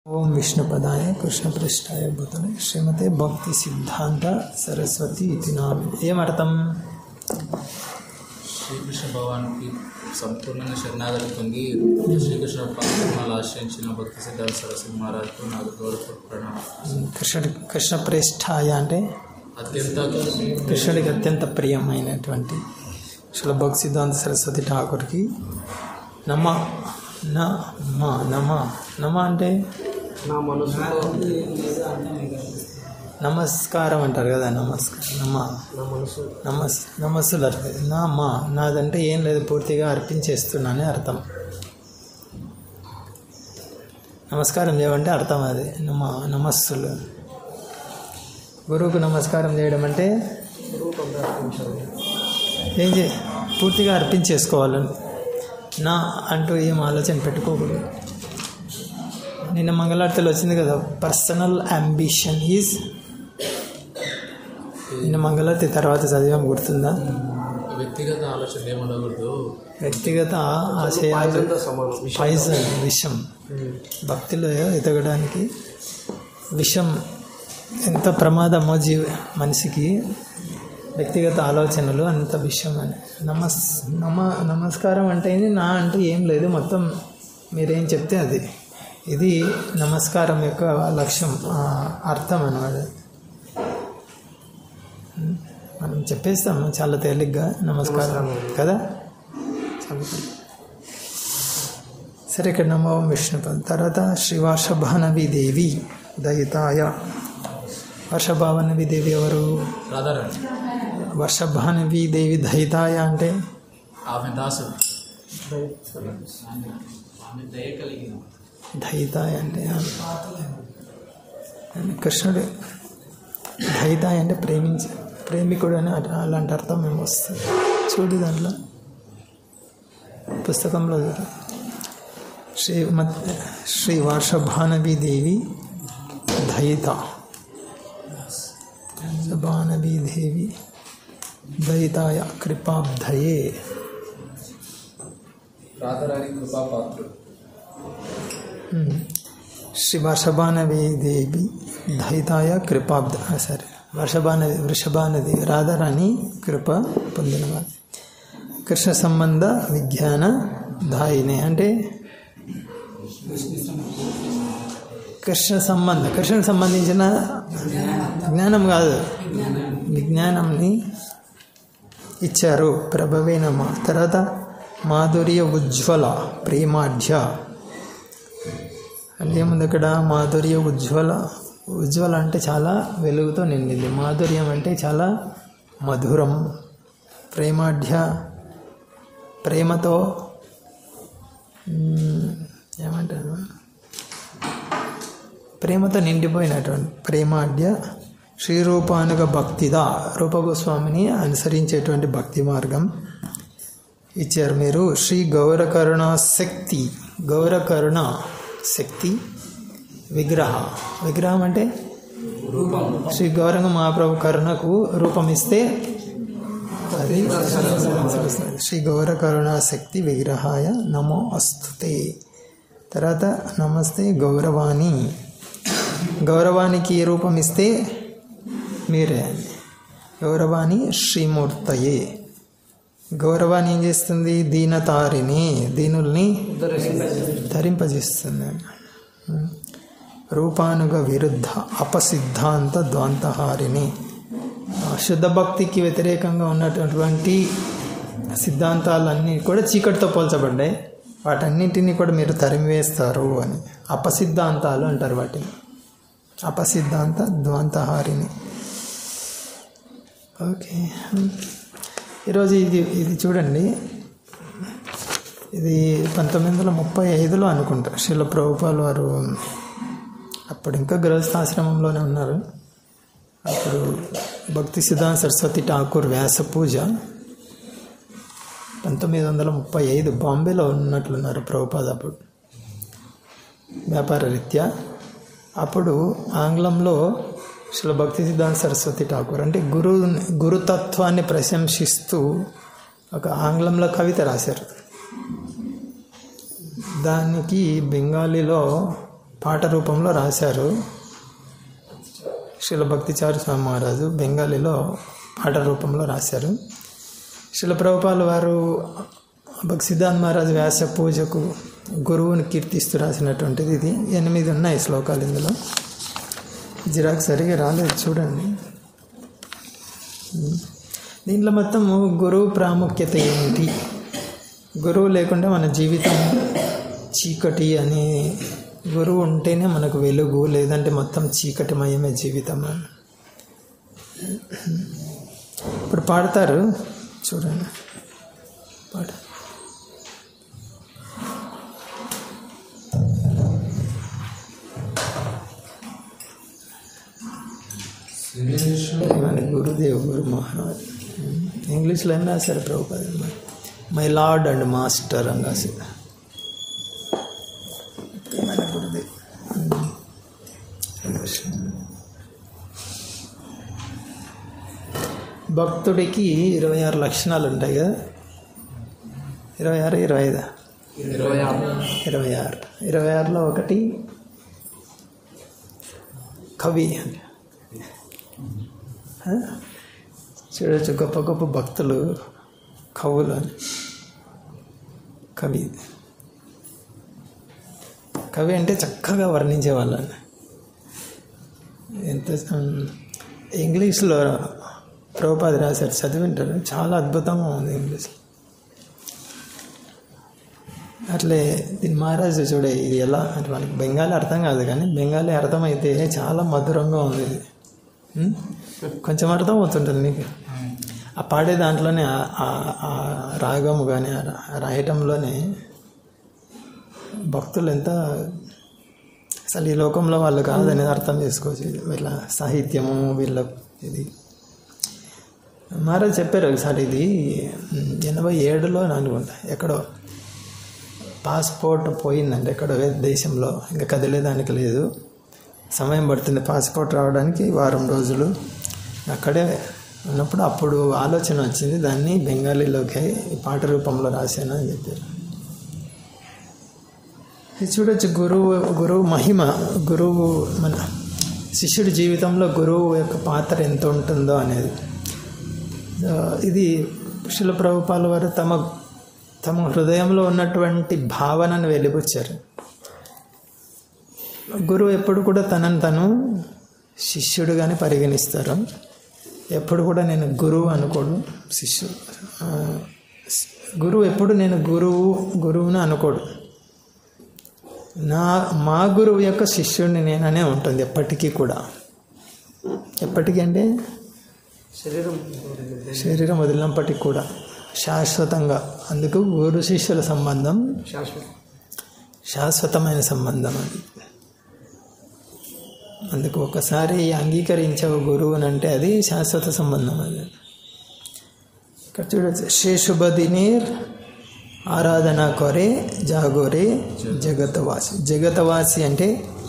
ఓం విష్ణుపదాయ కృష్ణపృష్ఠాయ భూతలే శ్రీమతే భక్తి సిద్ధాంత సరస్వతి ఇది నామి ఏమర్థం శ్రీకృష్ణ భగవానికి సంపూర్ణంగా శరణాగతి పొంది శ్రీకృష్ణ పరమాత్మలు ఆశ్రయించిన భక్తి సిద్ధార్థ సరస్వతి మహారాజ్కు నాకు గౌరవ ప్రణామం కృష్ణుడి కృష్ణ ప్రేష్ఠాయ అంటే అత్యంత కృష్ణుడికి అత్యంత ప్రియమైనటువంటి శ్రీ భక్తి సిద్ధాంత సరస్వతి ఠాకూర్కి నమ న మ నమ నమ అంటే నా మనసులో నమస్కారం అంటారు కదా నమస్కారం నమ నా మనసు నమస్ నమస్సులు అర్పి నా మా నాదంటే ఏం లేదు పూర్తిగా అర్పించేస్తున్నానే అర్థం నమస్కారం చేయమంటే అర్థం అది నమ నమస్సులు గురువుకు నమస్కారం చేయడం అంటే ఏం చే పూర్తిగా అర్పించేసుకోవాలని నా అంటూ ఏం ఆలోచన పెట్టుకోకూడదు నిన్న మంగళార్తలు వచ్చింది కదా పర్సనల్ అంబిషన్ ఈజ్ నిన్న మంగళార్తి తర్వాత చదివాం గుర్తుందా వ్యక్తిగత ఆలోచన ఏముండకూడదు వ్యక్తిగత ఆశయాలు పాయిజన్ విషం భక్తిలో ఎదగడానికి విషం ఎంత ప్రమాదమో జీవ మనిషికి వ్యక్తిగత ఆలోచనలు అంత విషయం అని నమస్ నమ నమస్కారం అంటే ఏంది? నా అంటే ఏం లేదు మొత్తం మీరేం చెప్తే అది ఇది నమస్కారం యొక్క లక్ష్యం ఆ, అర్థం అన్నమాట మనం చెప్పేస్తాము చాలా తేలిగ్గా నమస్కారం కదా చాలా తేలిక. సరే ఇక్కడ నమో విష్ణుపద్ తర్వాత శ్రీ వర్షభానవి దేవి దయితాయ వర్షభావనవి దేవి ఎవరు రాధారాణి వర్షభానవి దేవి దయితాయ అంటే ఆమె దాసు ఆమె దయ కలిగిన దయితాయ అంటే కృష్ణుడు దయితాయ అంటే ప్రేమించ ప్రేమికుడు అని అట- అలాంటి అర్థం మేము వస్తుంది చూడు దాంట్లో పుస్తకంలో చూడు. శ్రీ మత్ శ్రీ వర్షభానవి దేవి దయిత భానవి దేవి దయితాయ కృపాబ్ధయే రాధారాణి కృపాపాత్రుడు ఉమ్. శ్రీ వర్షభానవి దేవి దయితాయ కృపాబ్ద ఆ, సరే వర్షభానది వృషభానది రాధారాణి కృప పొందినవాడు కృష్ణ సంబంధ విజ్ఞాన దాయిని అంటే కృష్ణ సంబంధ కృష్ణకు సంబంధించిన జ్ఞానం కాదు విజ్ఞానంని ఇచ్చారు ప్రభవే నమ తర్వాత మాధుర్య ఉజ్వల ప్రేమాఢ్య అంటే ఏముంది అక్కడ మాధుర్య ఉజ్వల ఉజ్వల అంటే చాలా వెలుగుతో నిండింది మాధుర్యం అంటే చాలా మధురం ప్రేమాఢ్య ప్రేమతో మ్, ఏమంటారు ప్రేమతో నిండిపోయినటువంటి ప్రేమాఢ్య శ్రీరూపానుగ భక్తిదా రూపగోస్వామిని అనుసరించేటువంటి భక్తి మార్గం ఇచ్చారు మీరు శ్రీ గౌరకరుణ శక్తి గౌరకరుణ శక్తి విగ్రహ విగ్రహం అంటే శ్రీ గౌరంగ మహాప్రభు కరుణకు రూపం ఇస్తే అది శ్రీ గౌరకరుణ శక్తి విగ్రహాయ నమో అస్తుతే తర్వాత నమస్తే గౌరవాణి గౌరవానికి రూపం ఇస్తే మీరే గౌరవాణి శ్రీమూర్తయే గౌరవాన్ని ఏం చేస్తుంది దీనతారిని దీనుల్ని ధరింపజేస్తుంది రూపానుగ విరుద్ధ అపసిద్ధాంత ద్వాంతహారిని ఆ, శుద్ధ భక్తికి వ్యతిరేకంగా ఉన్నటువంటి సిద్ధాంతాలన్నీ కూడా చీకటితో పోల్చబడ్డాయి వాటన్నింటినీ కూడా మీరు తరిమివేస్తారు అని అపసిద్ధాంతాలు అంటారు వాటిని అపసిద్ధాంత ద్వాంతహారిని ఓకే ఈరోజు ఇది ఇది చూడండి ఇది పంతొమ్మిది వందల ముప్పై ఐదులో అనుకుంటా శిల ప్రభుపాల్ వారు అప్పుడు ఇంకా గృహస్థాశ్రమంలోనే ఉన్నారు అప్పుడు భక్తి సిద్ధాంత సరస్వతి ఠాకూర్ వ్యాస పూజ పంతొమ్మిది వందల ముప్పై ఐదు బాంబేలో ఉన్నట్లున్నారు ప్రభుపాద్ అప్పుడు వ్యాపార రీత్యా అప్పుడు ఆంగ్లంలో శిల భక్తి సిద్ధాంత సరస్వతి ఠాకూర్ అంటే గురు గురుతత్వాన్ని ప్రశంసిస్తూ ఒక ఆంగ్లంలో కవిత రాశారు దానికి బెంగాలీలో పాట రూపంలో రాశారు శిల భక్తిచారు స్వామి మహారాజు బెంగాలీలో పాట రూపంలో రాశారు శిల ప్రభుపాల వారు భక్తి సిద్ధాంత్ మహారాజు వ్యాస పూజకు గురువుని కీర్తిస్తూ రాసినటువంటిది ఇది ఎనిమిది ఉన్నాయి శ్లోకాలు ఇందులో జిరాక్స్ సరిగా రాలేదు చూడండి దీంట్లో మొత్తం గురువు ప్రాముఖ్యత ఏంటి గురువు లేకుండా మన జీవితం చీకటి అని గురువు ఉంటేనే మనకు వెలుగు లేదంటే మొత్తం చీకటిమయమే జీవితం అని ఇప్పుడు పాడతారు చూడండి పాట మన గురుదేవ్ గురు మహారాజ్ ఇంగ్లీష్లో ఏం రాశారు Prabhupada my lord and master అని రాశారు మన గురుదేవ్ భక్తుడికి ఇరవై ఆరు లక్షణాలు ఉంటాయి కదా ఇరవై ఆరు ఇరవై ఐదు ఇరవై ఆరు ఇరవై ఆరు ఇరవై ఆరులో ఒకటి కవి ఆ? చూడొచ్చు గొప్ప గొప్ప భక్తులు కవులు అని కవి కవి అంటే చక్కగా వర్ణించే వాళ్ళని ఎంత ఇంగ్లీష్లో ప్రభుపాది రాశారు చదివింటారు చాలా అద్భుతంగా ఉంది ఇంగ్లీష్లో అట్లే దీని మహారాజు చూడే ఇది ఎలా అంటే మనకి బెంగాలీ అర్థం కాదు కానీ బెంగాలీ అర్థమైతే చాలా మధురంగా ఉంది ఇది ఉం? కొంచెం అర్థం అవుతుంటుంది మీకు ఆ పాడే దాంట్లోనే ఆ- ఆ- ఆ రాగము కానీ ఆ రా- ఆ రాయటంలోనే భక్తులు ఎంత అసలు ఈ లోకంలో వాళ్ళు కాదనేది అర్థం చేసుకోవచ్చు వీళ్ళ సాహిత్యము వీళ్ళ ఇది మహారాజ్ చెప్పారు ఒకసారి ఇది ఉం, ఎనభై ఏడులో అనుకుంటా ఎక్కడో పాస్పోర్ట్ పోయిందండి ఎక్కడో వేరే దేశంలో ఇంకా కదిలేదానికి లేదు సమయం పడుతుంది పాస్పోర్ట్ రావడానికి వారం రోజులు అక్కడే ఉన్నప్పుడు అప్పుడు ఆలోచన వచ్చింది దాన్ని బెంగాలీలోకి ఈ పాట రూపంలో రాశాను అని చెప్పారు ఇది చూడొచ్చు గురువు గురువు మహిమ గురువు మన శిష్యుడి జీవితంలో గురువు యొక్క పాత్ర ఎంత ఉంటుందో అనేది ఆ, ఇది శిల ప్రభుపాల వారు తమ తమ హృదయంలో ఉన్నటువంటి భావనను వెలిబుచ్చారు గురువు ఎప్పుడు కూడా తనను తను శిష్యుడుగానే పరిగణిస్తారు ఎప్పుడు కూడా నేను గురువు అనుకోడు శిష్యుడు ఆ, గురువు ఎప్పుడు నేను గురువు గురువుని అనుకోడు నా మా గురువు యొక్క శిష్యుడిని నేననే ఉంటుంది ఎప్పటికీ కూడా ఎప్పటికీ అంటే శరీరం శరీరం వదిలినప్పటికీ కూడా శాశ్వతంగా అందుకు గురు శిష్యుల సంబంధం శాశ్వతం శాశ్వతమైన సంబంధం అది అందుకు ఒకసారి అంగీకరించవు గురువుని అంటే అది శాశ్వత సంబంధం అది ఇక్కడ చూడొచ్చు శేషుబదినీర్ ఆరాధన కొరే జాగోరే జగతవాసి జగతవాసి అంటే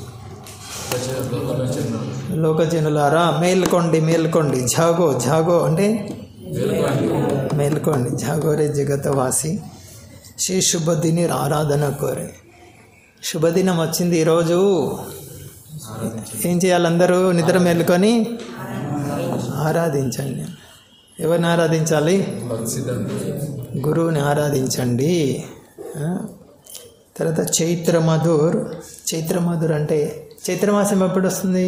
లోకజనులారా మేల్కొండి మేల్కొండి జాగో జాగో అంటే మేల్కోండి జాగోరే జగతవాసి శ్రీ శుభదిని ఆరాధన కోరే శుభదినం వచ్చింది ఈరోజు ఏం చేయాలి అందరూ నిద్ర మేలుకొని ఆరాధించండి ఎవరిని ఆరాధించాలి భక్తి సిద్ధాంతం గురువుని ఆరాధించండి ఆ? తర్వాత చైత్ర మధుర్ చైత్ర మధుర్ అంటే చైత్రమాసం ఎప్పుడు వస్తుంది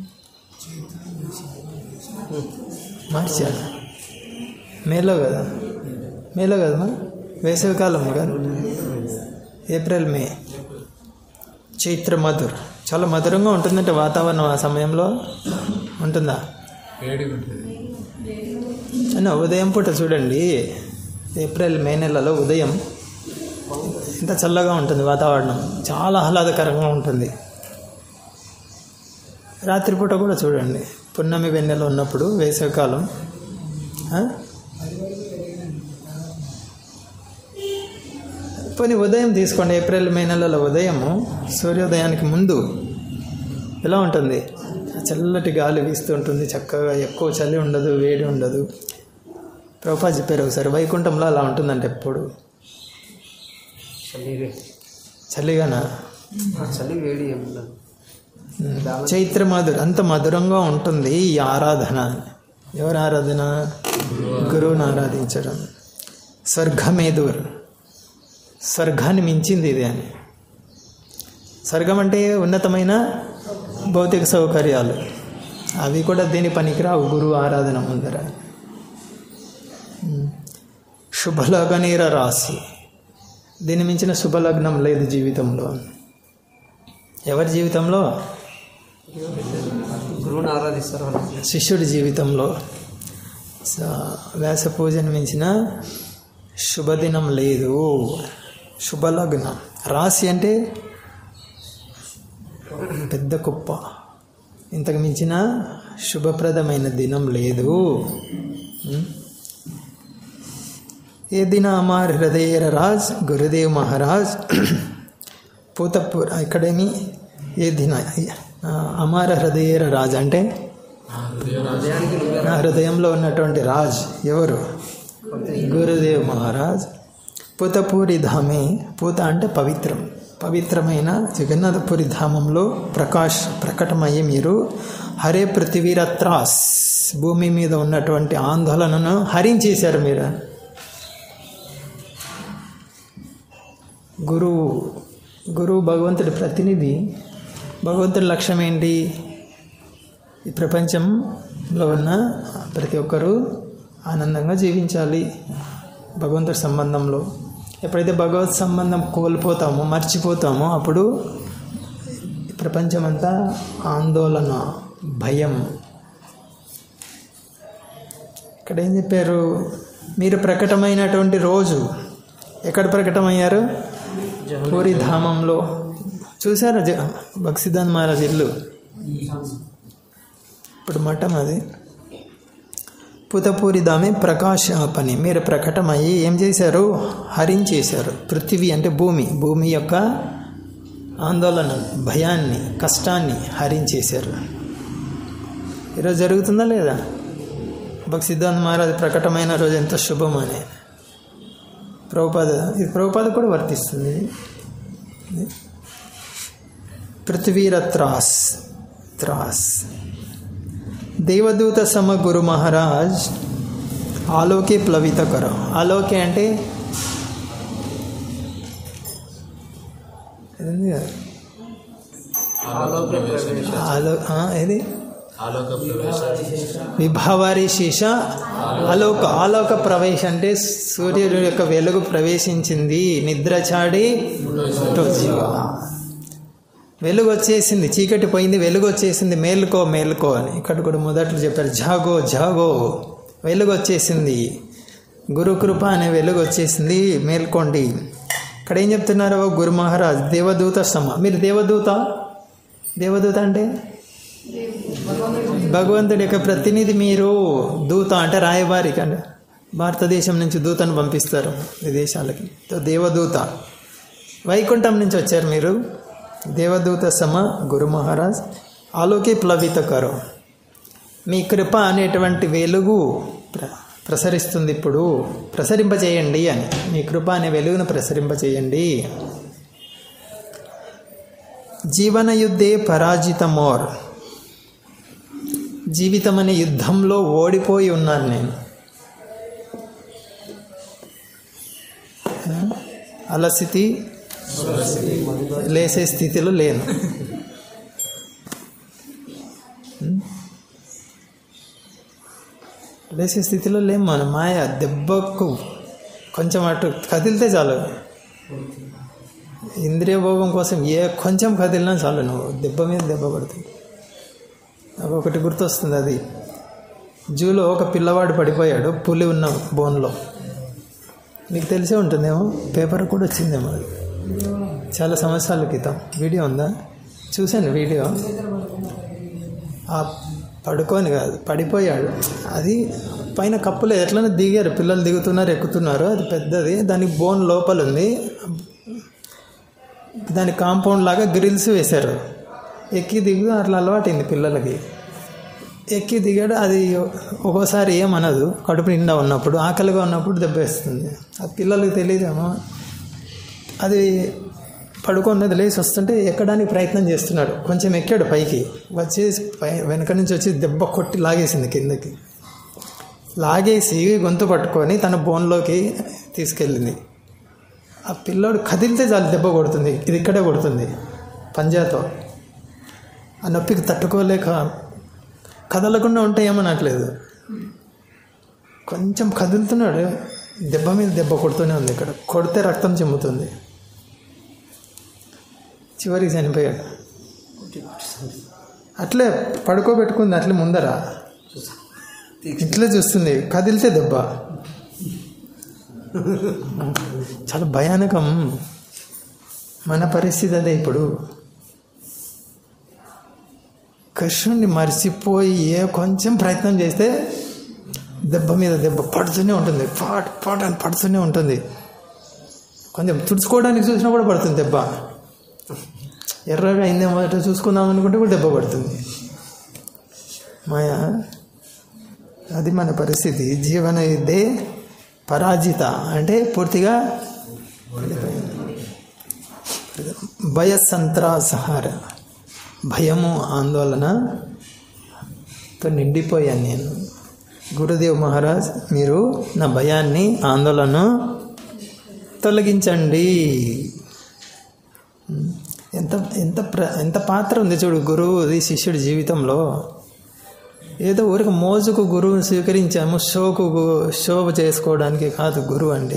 మార్చా మేలో కదా మేలో కదా మరి వేసవికాలం కదా ఏప్రిల్ మే చైత్ర మధుర్ చాలా మధురంగా ఉంటుందంటే వాతావరణం ఆ సమయంలో ఉంటుందా వేడి ఉంటుంది అన్న ఉదయం పూట చూడండి ఏప్రిల్ మే నెలలో ఉదయం ఎంత చల్లగా ఉంటుంది వాతావరణం చాలా ఆహ్లాదకరంగా ఉంటుంది రాత్రిపూట కూడా చూడండి పున్నమి వెన్నెల ఉన్నప్పుడు వేసవికాలం ఆ? పోనీ ఉదయం తీసుకోండి ఏప్రిల్ మే నెలలో ఉదయము సూర్యోదయానికి ముందు ఎలా ఉంటుంది చల్లటి గాలి వీస్తూ ఉంటుంది చక్కగా ఎక్కువ చలి ఉండదు వేడి ఉండదు ప్రభా చెప్పారు ఒకసారి వైకుంఠంలో అలా ఉంటుందంటే ఎప్పుడు శరీరం చలిగానా ఆ చలి వేడి ఏమి ఉండదు చైత్ర మధుర అంత మధురంగా ఉంటుంది ఈ ఆరాధన ఎవరు ఆరాధన గురువుని ఆరాధించడం స్వర్గమేదూర్ స్వర్గాన్ని మించింది ఇది అని స్వర్గం అంటే ఉన్నతమైన భౌతిక సౌకర్యాలు అవి కూడా దేని పనికిరావు గురువు ఆరాధన ముందర ఉమ్. శుభలగ్నీర రాశి దీని మించిన శుభలగ్నం లేదు జీవితంలో ఎవరి జీవితంలో గురువుని ఆరాధిస్తారు వాళ్ళు శిష్యుడి జీవితంలో స- వ్యాస పూజను మించిన శుభదినం లేదు శుభలగ్నం రాశి అంటే పెద్ద కుప్ప ఇంతకు మించిన శుభప్రదమైన దినం లేదు ఉం? ఏ దిన అమార్ హృదయ రాజ్ గురుదేవ్ మహారాజ్ పూతపూర్ ఇక్కడేమి ఏ దిన ఆ, అమార హృదయ రాజ్ అంటే హృదయానికి నువ్వే నా హృదయంలో ఉన్నటువంటి రాజ్ ఎవరు గురుదేవ్ మహారాజ్ పూతపూరి ధామే పూత అంటే పవిత్రం పవిత్రమైన జగన్నాథపురి ధామంలో ప్రకాష్ ప్రకటమయ్యి మీరు హరే పృథివీరత్రాస్ భూమి మీద ఉన్నటువంటి ఆందోళనను హరించేశారు మీరు గురువు గురువు భగవంతుడి ప్రతినిధి భగవంతుడి లక్ష్యం ఏంటి ఈ ప్రపంచంలో ఉన్న ప్రతి ఒక్కరూ ఆనందంగా జీవించాలి భగవంతుడి సంబంధంలో ఎప్పుడైతే భగవత్ సంబంధం కోల్పోతామో మర్చిపోతామో అప్పుడు ఈ ప్రపంచమంతా ఆందోళన భయం ఇక్కడ ఏం చెప్పారు మీరు ప్రకటమైనటువంటి రోజు ఎక్కడ ప్రకటమయ్యారు పూరి ధామంలో చూసారా జ భక్సిద్ధాంత్ మహారాజ్ ఇల్లు ఇప్పుడు మఠం అది పుతపూరి దామే ప్రకాశ పని మీరు ప్రకటమయ్యి ఏం చేశారు హరించేశారు పృథివీ అంటే భూమి భూమి యొక్క ఆందోళన భయాన్ని కష్టాన్ని హరించేశారు ఈరోజు జరుగుతుందా లేదా భక్తి సిద్ధాంత్ మహారాజ్ ప్రకటమైన రోజు ఎంత శుభం అని ప్రభుపాద ఇది ప్రభుపాద కూడా వర్తిస్తుంది ఇది. పృథ్వీర త్రాస్ త్రాస్ దేవదూత సమ గురు మహారాజ్ ఆలోకే ప్లవిత కర ఆలోకే అంటే ఏంది కదా? ఆలోక ప్రవేశం ఆలో ఆ, ఏది ఆలోక ప్రవేశం విభావారి శీష ఆలోక ఆలోక ప్రవేశ అంటే సూర్యుడు యొక్క వెలుగు ప్రవేశించింది నిద్ర చాడి పుట్టో జీవ వెలుగు వచ్చేసింది చీకటి పోయింది వెలుగు వచ్చేసింది మేలుకో మేలుకో అని ఇక్కడ కూడా మొదట్లో చెప్పారు జాగో జాగో వెలుగు వచ్చేసింది గురుకృప అనే వెలుగు వచ్చేసింది మేల్కోండి ఇక్కడ ఏం చెప్తున్నారు గురు మహారాజ్ దేవదూత సమ మీరు దేవదూత దేవదూత అంటే భగవంతుడి యొక్క ప్రతినిధి మీరు దూత అంటే రాయబారికి అంటే భారతదేశం నుంచి దూతను పంపిస్తారు విదేశాలకి తో దేవదూత వైకుంఠం నుంచి వచ్చారు మీరు దేవదూత సమ గురు మహారాజ్ ఆలోకి ప్లవిత కరో మీ కృప అనేటువంటి వెలుగు ప్ర ప్రసరిస్తుంది ఇప్పుడు ప్రసరింపచేయండి అని మీ కృప అనే వెలుగును ప్రసరింపచేయండి జీవన యుద్ధే పరాజితమోర్ జీవితం అనే యుద్ధంలో ఓడిపోయి ఉన్నాను నేను అలస్థితి లేసే స్థితిలో లేను లేసే స్థితిలో లేము మనం మాయ దెబ్బకు కొంచెం అటు కదిలితే చాలు ఇంద్రియ భోగం కోసం ఏ కొంచెం కదిలినా చాలు నువ్వు దెబ్బ మీద దెబ్బ పడుతుంది నాకు ఒకటి గుర్తొస్తుంది అది జూలో ఒక పిల్లవాడు పడిపోయాడు పులి ఉన్న బోన్లో మీకు తెలిసే ఉంటుందేమో పేపర్ కూడా వచ్చిందేమో అది చాలా సంవత్సరాల క్రితం వీడియో ఉందా చూశాను వీడియో ఆ పడుకొని కాదు పడిపోయాడు అది పైన కప్పులు ఎట్లనే దిగారు పిల్లలు దిగుతున్నారు ఎక్కుతున్నారు అది పెద్దది దానికి బోన్ లోపల ఉంది దాని కాంపౌండ్ లాగా గ్రిల్స్ వేశారు ఎక్కి దిగు అట్లా అలవాటైంది పిల్లలకి ఎక్కి దిగాడు అది ఒక్కోసారి ఏమనదు కడుపు నిండా ఉన్నప్పుడు ఆకలిగా ఉన్నప్పుడు దెబ్బేస్తుంది అది పిల్లలకి తెలియదేమో అది పడుకున్నది లేచి వస్తుంటే ఎక్కడానికి ప్రయత్నం చేస్తున్నాడు కొంచెం ఎక్కాడు పైకి వచ్చేసి పై వెనక నుంచి వచ్చి దెబ్బ కొట్టి లాగేసింది కిందకి లాగేసి గొంతు పట్టుకొని తన బోన్లోకి తీసుకెళ్ళింది ఆ పిల్లోడు కదిలితే చాలు దెబ్బ కొడుతుంది ఇది ఇక్కడే కొడుతుంది పంజాతో ఆ నొప్పికి తట్టుకోలేక కదలకుండా ఉంటే ఏమనట్లేదు కొంచెం కదులుతున్నాడు దెబ్బ మీద దెబ్బ కొడుతూనే ఉంది ఇక్కడ కొడితే రక్తం చిమ్ముతుంది చివరికి చనిపోయాడు అట్లే పడుకోబెట్టుకుంది అట్లే ముందర ఇట్లే చూస్తుంది కదిలితే దెబ్బ చాలా భయానకం మన పరిస్థితి అదే ఇప్పుడు కృష్ణుడిని మర్చిపోయి ఏ కొంచెం ప్రయత్నం చేస్తే దెబ్బ మీద దెబ్బ పడుతూనే ఉంటుంది పాట్ పాట్ అని పడుతూనే ఉంటుంది కొంచెం తుడుచుకోవడానికి చూసినా కూడా పడుతుంది దెబ్బ ఎర్రగా అయిందేమో అట్లా చూసుకుందాం అనుకుంటే కూడా దెబ్బ పడుతుంది మాయా అది మన పరిస్థితి జీవన ఇదే పరాజిత అంటే పూర్తిగా భయ సంత్రాసహార భయము ఆందోళనతో నిండిపోయాను నేను గురుదేవ్ మహారాజ్ మీరు నా భయాన్ని ఆందోళనను తొలగించండి ఎంత ఎంత ప్ర ఎంత పాత్ర ఉంది చూడు గురువుది శిష్యుడి జీవితంలో ఏదో ఊరికి మోజుకు గురువుని స్వీకరించాము షోకు గు- షో చేసుకోవడానికి కాదు గురువు అంటే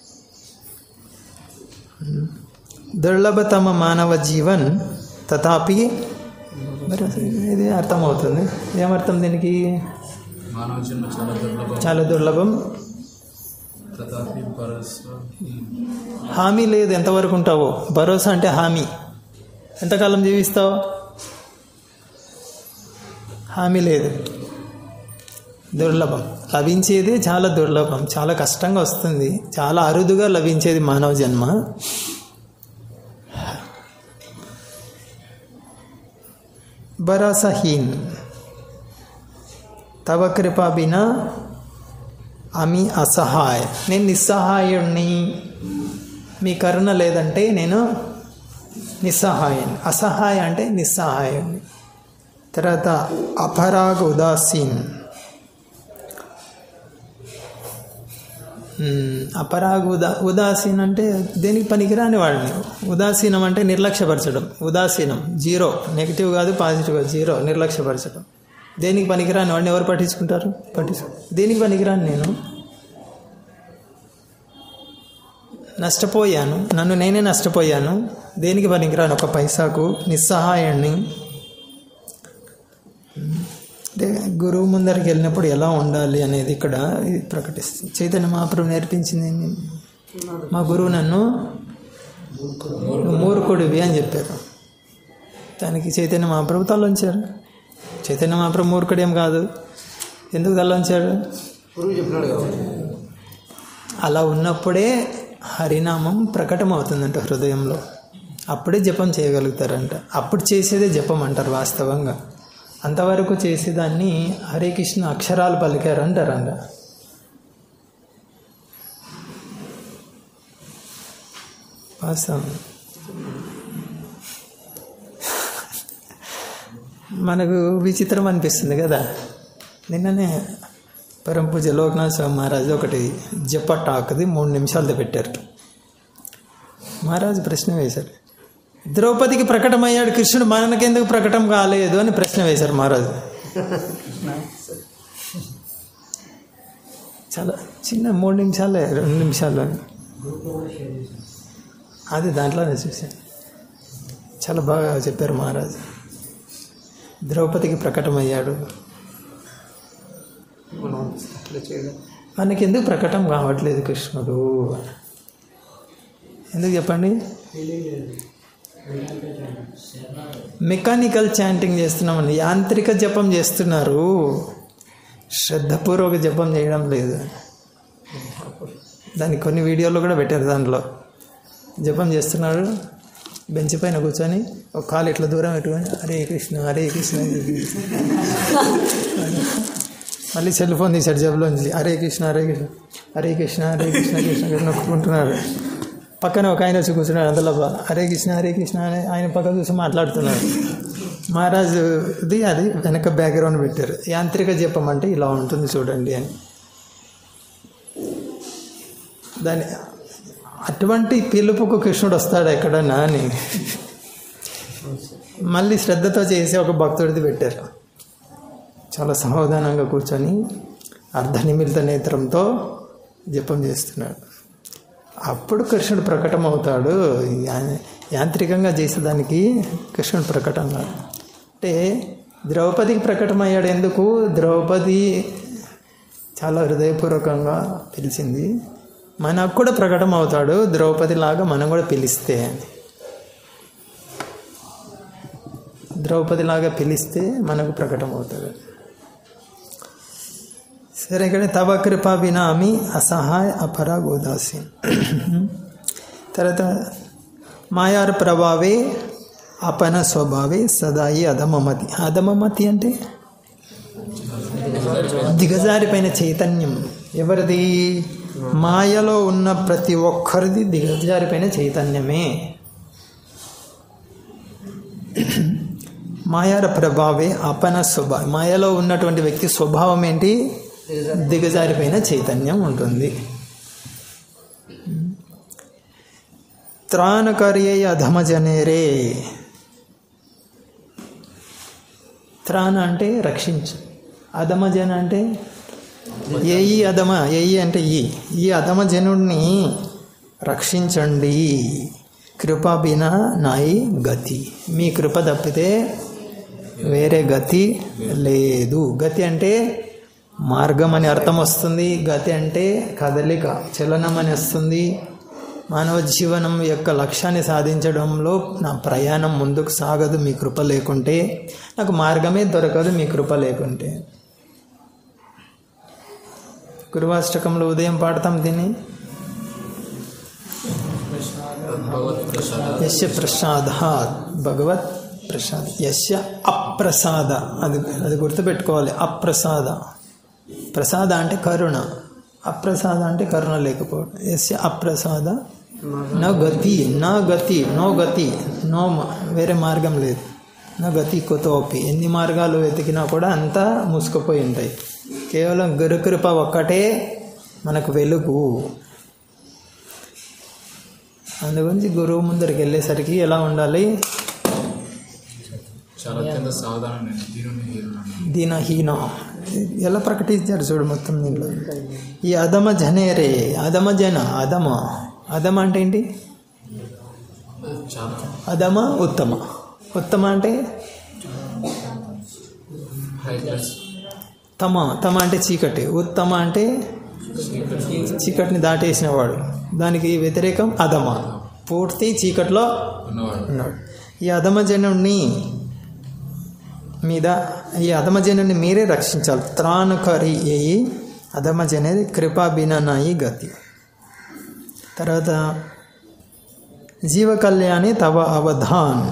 దుర్లభతమ మానవ జీవన్ తథాపి మరి ఇది అర్థమవుతుంది ఏమర్థం దీనికి మానవ జన్మ చాలా దుర్లభం చాలా దుర్లభం తథాపి భరోసా హామీ లేదు ఎంతవరకు ఉంటావో భరోసా అంటే హామీ ఎంతకాలం జీవిస్తావు హామీ లేదు దుర్లభం లభించేది చాలా దుర్లభం చాలా కష్టంగా వస్తుంది చాలా అరుదుగా లభించేది మానవ జన్మ భరోసాహీన్ తవ కృప బినా అమి అసహాయ నేను నిస్సహాయుణ్ణి మీ కరుణ లేదంటే నేను నిస్సహాయుని అసహాయ అంటే నిస్సహాయుని తర్వాత అపరాగ ఉదాసీన్ మ్మ్, అపరాగ ఉదా ఉదాసీన్ అంటే దేనికి పనికిరాని వాడిని ఉదాసీనం అంటే నిర్లక్ష్యపరచడం ఉదాసీనం జీరో నెగిటివ్ కాదు పాజిటివ్ కాదు జీరో నిర్లక్ష్యపరచడం దేనికి పనికిరాని వాడిని ఎవరు పట్టించుకుంటారు పట్టించు దేనికి పనికిరాని నేను నష్టపోయాను నన్ను నేనే నష్టపోయాను దేనికి పనికిరాను ఒక పైసాకు నిస్సహాయాన్ని అంటే గురువు ముందరికి వెళ్ళినప్పుడు ఎలా ఉండాలి అనేది ఇక్కడ ఇది ప్రకటిస్తుంది చైతన్య మహాప్రభు నేర్పించింది ఏంటి? మా గురువు నన్ను నువ్వు మూర్ఖుడివి అని చెప్పారు దానికి చైతన్య మహాప్రభు తలొంచారు చైతన్య మహాప్రభు మూర్ఖుడేం కాదు ఎందుకు తలొంచాడు గురువు చెప్పినాడు కాబట్టి అలా ఉన్నప్పుడే హరినామం ప్రకటమవుతుందంట హృదయంలో అప్పుడే జపం చేయగలుగుతారంట అప్పుడు చేసేదే జపం అంటారు వాస్తవంగా అంతవరకు చేసేదాన్ని హరే కృష్ణ అక్షరాలు పలికారు అంటారంట వాస్తవం మనకు విచిత్రం అనిపిస్తుంది కదా నిన్ననే పరం పూజ లోక్నాథ్ స్వామి మహారాజ్ ఒకటి జప టాక్ది మూడు నిమిషాలతో పెట్టారు మహారాజ్ ప్రశ్న వేశారు ద్రౌపదికి ప్రకటమయ్యాడు కృష్ణుడు మనకెందుకు ప్రకటన కాలేదు అని ప్రశ్న వేశారు మహారాజు చాలా చిన్న మూడు నిమిషాలే రెండు నిమిషాలు అది దాంట్లోనే చూశాను చాలా బాగా చెప్పారు మహారాజు ద్రౌపదికి ప్రకటమయ్యాడు మనం అట్లా చేయలేం మనకి ఎందుకు ప్రకటన కావట్లేదు కృష్ణుడు ఎందుకు చెప్పండి మెకానికల్ చాంటింగ్ చేస్తున్నామండి యాంత్రిక జపం చేస్తున్నారు శ్రద్ధపూర్వక జపం చేయడం లేదు దానికి కొన్ని వీడియోలు కూడా పెట్టారు దాంట్లో జపం చేస్తున్నాడు బెంచ్ పైన కూర్చొని ఒక కాలు ఇట్లా దూరం పెట్టుకొని హరే కృష్ణ హరే కృష్ణ హరే కృష్ణ మళ్ళీ సెల్ ఫోన్ తీశాడు జేబులోంచి హరే కృష్ణ హరే కృష్ణ హరే కృష్ణ హరే కృష్ణ కృష్ణ కృష్ణ నొక్కుంటున్నాడు పక్కన ఒక ఆయన వచ్చి కూర్చున్నాడు అందులో హరే కృష్ణ హరే కృష్ణ అని ఆయన పక్క చూసి మాట్లాడుతున్నాడు మహారాజు ఇది అది వెనక బ్యాక్గ్రౌండ్ పెట్టారు యాంత్రిక జపం అంటే ఇలా ఉంటుంది చూడండి అని దాని అటువంటి పిలుపుకు కృష్ణుడు వస్తాడు ఎక్కడన్నా అని మళ్ళీ శ్రద్ధతో చేసి ఒక భక్తుడిది పెట్టారు చాలా సావధానంగా కూర్చొని అర్ధనిమిలిత నేత్రంతో జపం చేస్తున్నాడు అప్పుడు కృష్ణుడు ప్రకటన అవుతాడు యా- యాంత్రికంగా చేసేదానికి కృష్ణుడు ప్రకటన కాదు. అంటే ద్రౌపదికి ప్రకటమయ్యాడు ఎందుకు ద్రౌపది చాలా హృదయపూర్వకంగా పిలిచింది మనకు కూడా ప్రకటన అవుతాడు ద్రౌపది లాగా మనం కూడా పిలిస్తే అని ద్రౌపది లాగా పిలిస్తే మనకు ప్రకటన అవుతుంది సరే ఇక్కడ తవ కృప వినామి అసహాయ అపర గోదాసి తర్వాత మాయార్ ప్రభావే అపన స్వభావే సదాయి అధమమతి అధమమతి అంటే దిగజారిపోయిన చైతన్యం ఎవరిది మాయలో ఉన్న ప్రతి ఒక్కరిది దిగజారిపోయిన చైతన్యమే మాయార ప్రభావే అపన స్వభావం మాయలో ఉన్నటువంటి వ్యక్తి స్వభావం ఏంటి దిగజారిపోయిన చైతన్యం ఉంటుంది త్రాణకర్యే అధమజనేరే త్రాణ అంటే రక్షించు అధమజన అంటే ఏ ఈ అధమ ఏ ఈ అంటే ఈ ఈ అధమజనుడిని రక్షించండి కృప బినా నాయి గతి మీ కృప తప్పితే వేరే గతి లేదు గతి అంటే మార్గం అని అర్థం వస్తుంది గతి అంటే కదలిక చలనం అని వస్తుంది మానవ జీవనం యొక్క లక్ష్యాన్ని సాధించడంలో నా ప్రయాణం ముందుకు సాగదు మీ కృప లేకుంటే నాకు మార్గమే దొరకదు మీ కృప లేకుంటే గురువాష్టకంలో ఉదయం పాడతాం దీన్ని భగవత్ ప్రసాద యస్య ప్రసాదాత్ భగవత్ ప్రసాద్ యస్య అప్రసాద అది అది గుర్తుపెట్టుకోవాలి అప్రసాద ప్రసాద అంటే కరుణ అప్రసాద అంటే కరుణ లేకపోవడం యస్య అప్రసాద నా గతి నా గతి నో గతి నో మ- వేరే మార్గం లేదు నా గతి కొతోపి ఎన్ని మార్గాలు వెతికినా కూడా అంతా మూసుకుపోయి ఉంటాయి కేవలం గురుకృప ఒక్కటే మనకు వెలుగు అందుగురించి గురువు ముందరికి వెళ్ళేసరికి ఎలా ఉండాలి చాలా అత్యంత సావధానం నేను దీనిని హీరున్నాను దీనహీన ఎలా ప్రకటించారు చూడు మొత్తం దీంట్లో ఈ అధమ జనేరే అధమ జన అధమ అధమ అంటే ఏంటి చాలా అధమ ఉత్తమ ఉత్తమ అంటే హై క్లాస్ తమ తమ అంటే చీకటి ఉత్తమ అంటే చీకటిని దాటేసిన వాడు దానికి వ్యతిరేకం అధమ పూర్తి చీకటిలో ఉన్నవాడు ఉన్నాడు ఈ అధమజనుడిని మీద ఈ అధమజనుడిని మీరే రక్షించాలి త్రాణకరి అయి అధమజనేది కృపా బిననాయి గతి తర్వాత జీవ కళ్యాణి తవ అవధాన్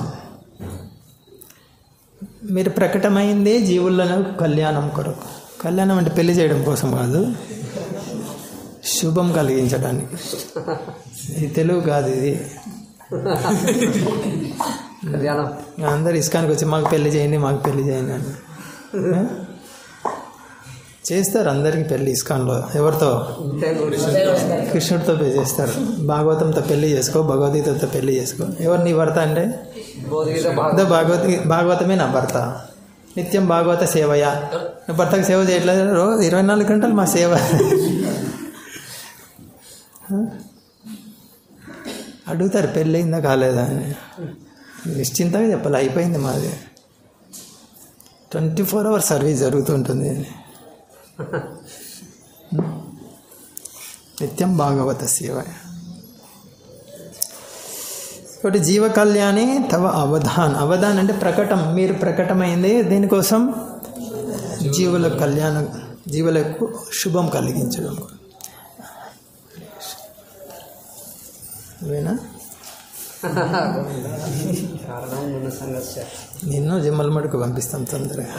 మీరు ప్రకటమైందే జీవులను కళ్యాణం కొరకు కళ్యాణం అంటే పెళ్లి చేయడం కోసం కాదు శుభం కలిగించడానికి ఇది తెలుగు కాదు ఇది కళ్యాణం అందరు ఇస్కానికి వచ్చి మాకు పెళ్లి చేయండి మాకు పెళ్లి చేయండి అని ఆ? చేస్తారు అందరికి పెళ్లి ఇస్కాన్లో ఎవరితో కృష్ణుడితో పెళ్లి చేస్తారు భాగవతంతో పెళ్లి చేసుకో భగవద్గీతతో పెళ్లి చేసుకో ఎవరు నీ భర్త అంటే భగవద్గీత బాగా అదో భగవద్గీ భాగవతమే నా భర్త నిత్యం భాగవత సేవయ నా భర్తకు సేవ చేయట్లేదు రోజు ఇరవై నాలుగు గంటలు మా సేవ అడుగుతారు పెళ్ళి అయిందా కాలేదా అని నిశ్చింతగా చెప్పాలి అయిపోయింది మాది ట్వంటీ ఫోర్ అవర్స్ సర్వీస్ జరుగుతుంటుంది నిత్యం భాగవత సేవ ఒకటి జీవ కళ్యాణి తవ అవధాన్ అవధాన్ అంటే ప్రకటం మీరు ప్రకటమైంది దీనికోసం జీవుల కళ్యాణం జీవులకు శుభం కలిగించడం ఇవేనా కారణం ఉన్న సంఘర్ష నిన్ను జిమ్మలమడికి పంపిస్తాం తొందరగా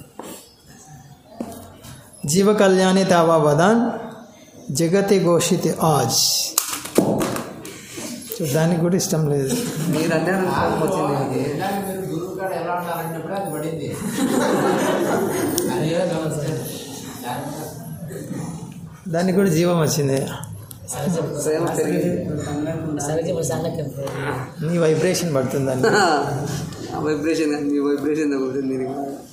జీవ కళ్యాణి తావా వదాన్ జగతి ఘోషితి ఆజ్ చూడ్డానికి కూడా ఇష్టం లేదు మీరు అన్నీ అనుకోవడం వచ్చింది మీకు. మీరు గురువు కాడ ఎలా ఉండాలన్నప్పుడు అది పడింది అదే నమస్తే దానికి కూడా జీవం వచ్చింది ప్రేమ పెరిగింది నీ వైబ్రేషన్ పడుతుంది దాన్ని ఆ వైబ్రేషన్ కానీ మీ వైబ్రేషన్ తగ్గుతుంది దీనికి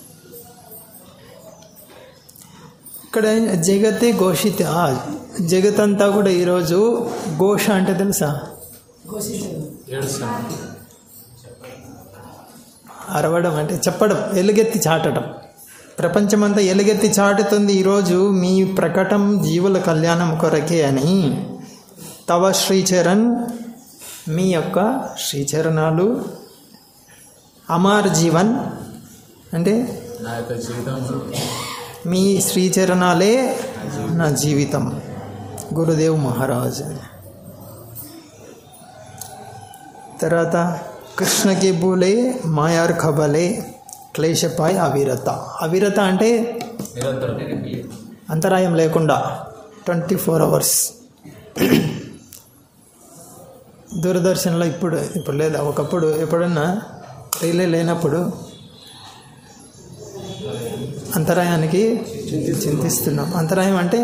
ఇక్కడ జగతే ఘోషిత ఆ, జగత్ అంతా కూడా ఈరోజు ఘోష అంటే తెలుసా ఏడుస్తాను అరవడం అంటే చెప్పడం ఎలుగెత్తి చాటడం ప్రపంచమంతా ఎలుగెత్తి చాటుతుంది ఈరోజు మీ ప్రకటం జీవుల కళ్యాణం కొరకే అని తవ శ్రీచరణ్ మీ యొక్క శ్రీచరణాలు అమార్ జీవన్ అంటే నా యొక్క జీవితం మీ శ్రీచరణాలే నా జీవితం గురుదేవ్ మహారాజ్ తర్వాత కృష్ణకి బూలే మాయార్ ఖబలే క్లేశపాయ్ అవిరత అవిరత అంటే నిరంతరం అంతరాయం లేకుండా ట్వంటీ ఫోర్ అవర్స్ దూరదర్శన్లో ఇప్పుడు ఇప్పుడు లేదా ఒకప్పుడు ఎప్పుడన్నా రీలే లేనప్పుడు అంతరాయానికి చింతిస్తున్నాం అంతరాయం అంటే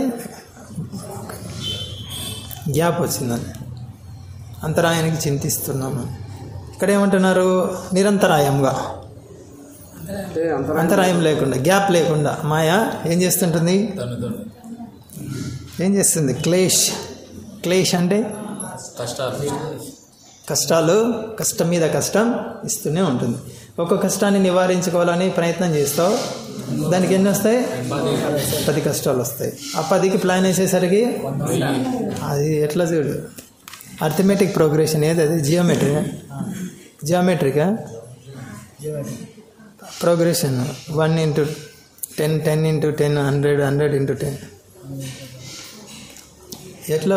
గ్యాప్ వచ్చిందని అంతరాయానికి చింతిస్తున్నాము ఇక్కడ ఏమంటున్నారు నిరంతరాయంగా అంటే అంతరం అంతరాయం లేకుండా గ్యాప్ లేకుండా మాయ ఏం చేస్తుంటుంది తను ఏం చేస్తుంది క్లేష్ క్లేష్ అంటే కష్టాలు కష్టాలు కష్టం మీద కష్టం ఇస్తూనే ఉంటుంది ఒక కష్టాన్ని నివారించుకోవాలని ప్రయత్నం చేస్తావు దానికి ఎన్ని వస్తాయి పది కష్టాలు వస్తాయి ఆ పదికి ప్లాన్ వేసేసరికి అది ఎట్లా చూడు అర్థమెటిక్ ప్రోగ్రెషన్ ఏది అది geometry geometric progression one into ten ten into ten hundred hundred into ten ఎట్లా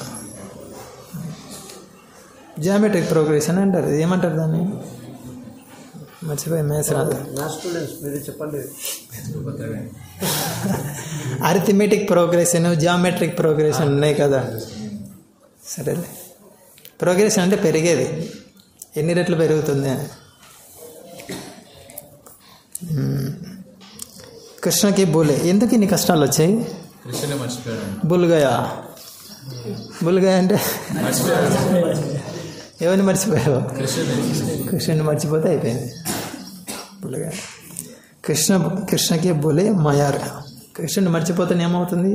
జియోమెట్రిక్ ప్రోగ్రెషన్ అంటారు ఏమంటారు దాన్ని మర్చిపోయి మేస్ రాదు నా స్టూడెంట్స్ మీరు చెప్పండి అరిథమెటిక్ ప్రోగ్రెషన్ జియోమెట్రిక్ ప్రోగ్రెషన్ ఉన్నాయి కదా సరేలే ప్రోగ్రెషన్ అంటే పెరిగేది ఎన్ని రెట్లు పెరుగుతుంది అని మ్మ్. కృష్ణకి బోలే ఎందుకు ఇన్ని కష్టాలు వచ్చాయి కృష్ణుని మర్చిపోయాడు బుల్గయా బుల్గయ అంటే మర్చిపోయాడు ఎవరిని మర్చిపోయావు కృష్ణుని కృష్ణుని మర్చిపోతే అయిపోయింది బుల్గయ కృష్ణ కృష్ణకి బోలే మాయార్ కృష్ణుని మర్చిపోతే ఏమవుతుంది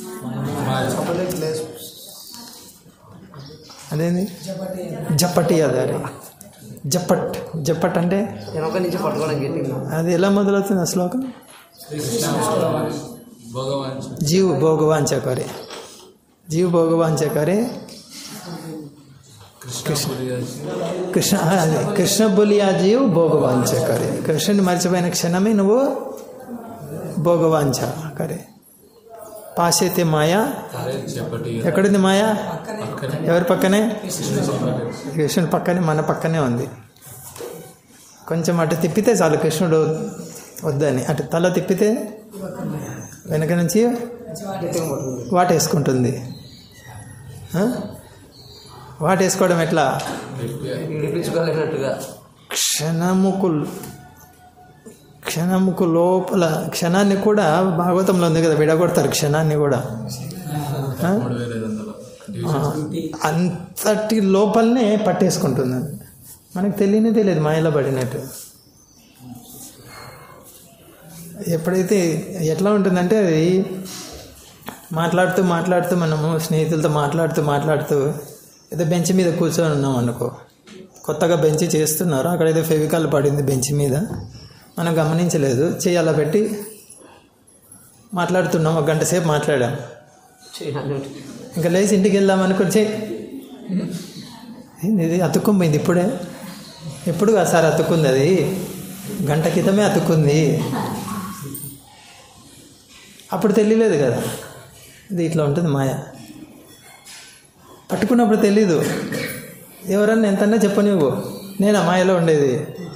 అదేంది జప్పటి అదారి జప్పట్ జప్పట్ అంటే వెనక నుంచి పట్టుకోవడం గట్టిగా అది ఎలా మొదలవుతుంది ఆ శ్లోకం భగవాన్ జీవ్ భోగవాంచ కరే జీవ్ భోగవాంచ కరే కృష్ణ కృష్ణ ఆ, అదే కృష్ణ బులియా జీవ్ భోగవాంచ కరే కృష్ణుని మర్చిపోయిన క్షణమే నువ్వు భోగవాంచ కరే పాసైతే మాయా అరే చెప్పటి ఎక్కడుంది మాయా పక్కనే ఎవరి పక్కనే కృష్ణుని చెప్పటి కృష్ణుడి పక్కనే మన పక్కనే ఉంది కొంచెం అటు తిప్పితే చాలు కృష్ణుడు వద్దని అటు తల తిప్పితే వెనక నుంచి గట్టిగా పట్టుకుంది వాటేసుకుంటుంది ఆ? వాటేసుకోవడం ఎట్లా విడిపించుకోలేనట్టుగా క్షణముకు క్షణముకు లోపల క్షణాన్ని కూడా భాగవతంలో ఉంది కదా విడగొడతారు క్షణాన్ని కూడా ఆ? మూడు వేల ఐదు వందల ఆ, అంతటి లోపలనే పట్టేసుకుంటుంది మనకు తెలియనే తెలియదు మాయలో పడినట్టు ఎప్పుడైతే ఎట్లా ఉంటుందంటే అది మాట్లాడుతూ మాట్లాడుతూ మనము స్నేహితులతో మాట్లాడుతూ మాట్లాడుతూ ఏదో బెంచ్ మీద కూర్చొని ఉన్నాం అనుకో కొత్తగా బెంచ్ చేస్తున్నారు అక్కడ ఏదో ఫెవికాల్ పడింది బెంచ్ మీద మనం గమనించలేదు చెయ్యి అలా పెట్టి మాట్లాడుతున్నాం ఒక గంట సేపు మాట్లాడాం చేయాలి ఇంకా లేచి ఇంటికి వెళ్దాం అనుకుని చెయ్యి ఏంది ఇది అతుక్కుపోయింది ఇప్పుడే ఎప్పుడు కాదు సార్ అతుక్కుంది అది గంట క్రితమే అతుక్కుంది అప్పుడు తెలియలేదు కదా ఇది ఇట్లా ఉంటుంది మాయ పట్టుకున్నప్పుడు తెలీదు ఎవరన్నా ఎంతన్నా చెప్పనివ్వు నేను ఆ మాయలో ఉండేది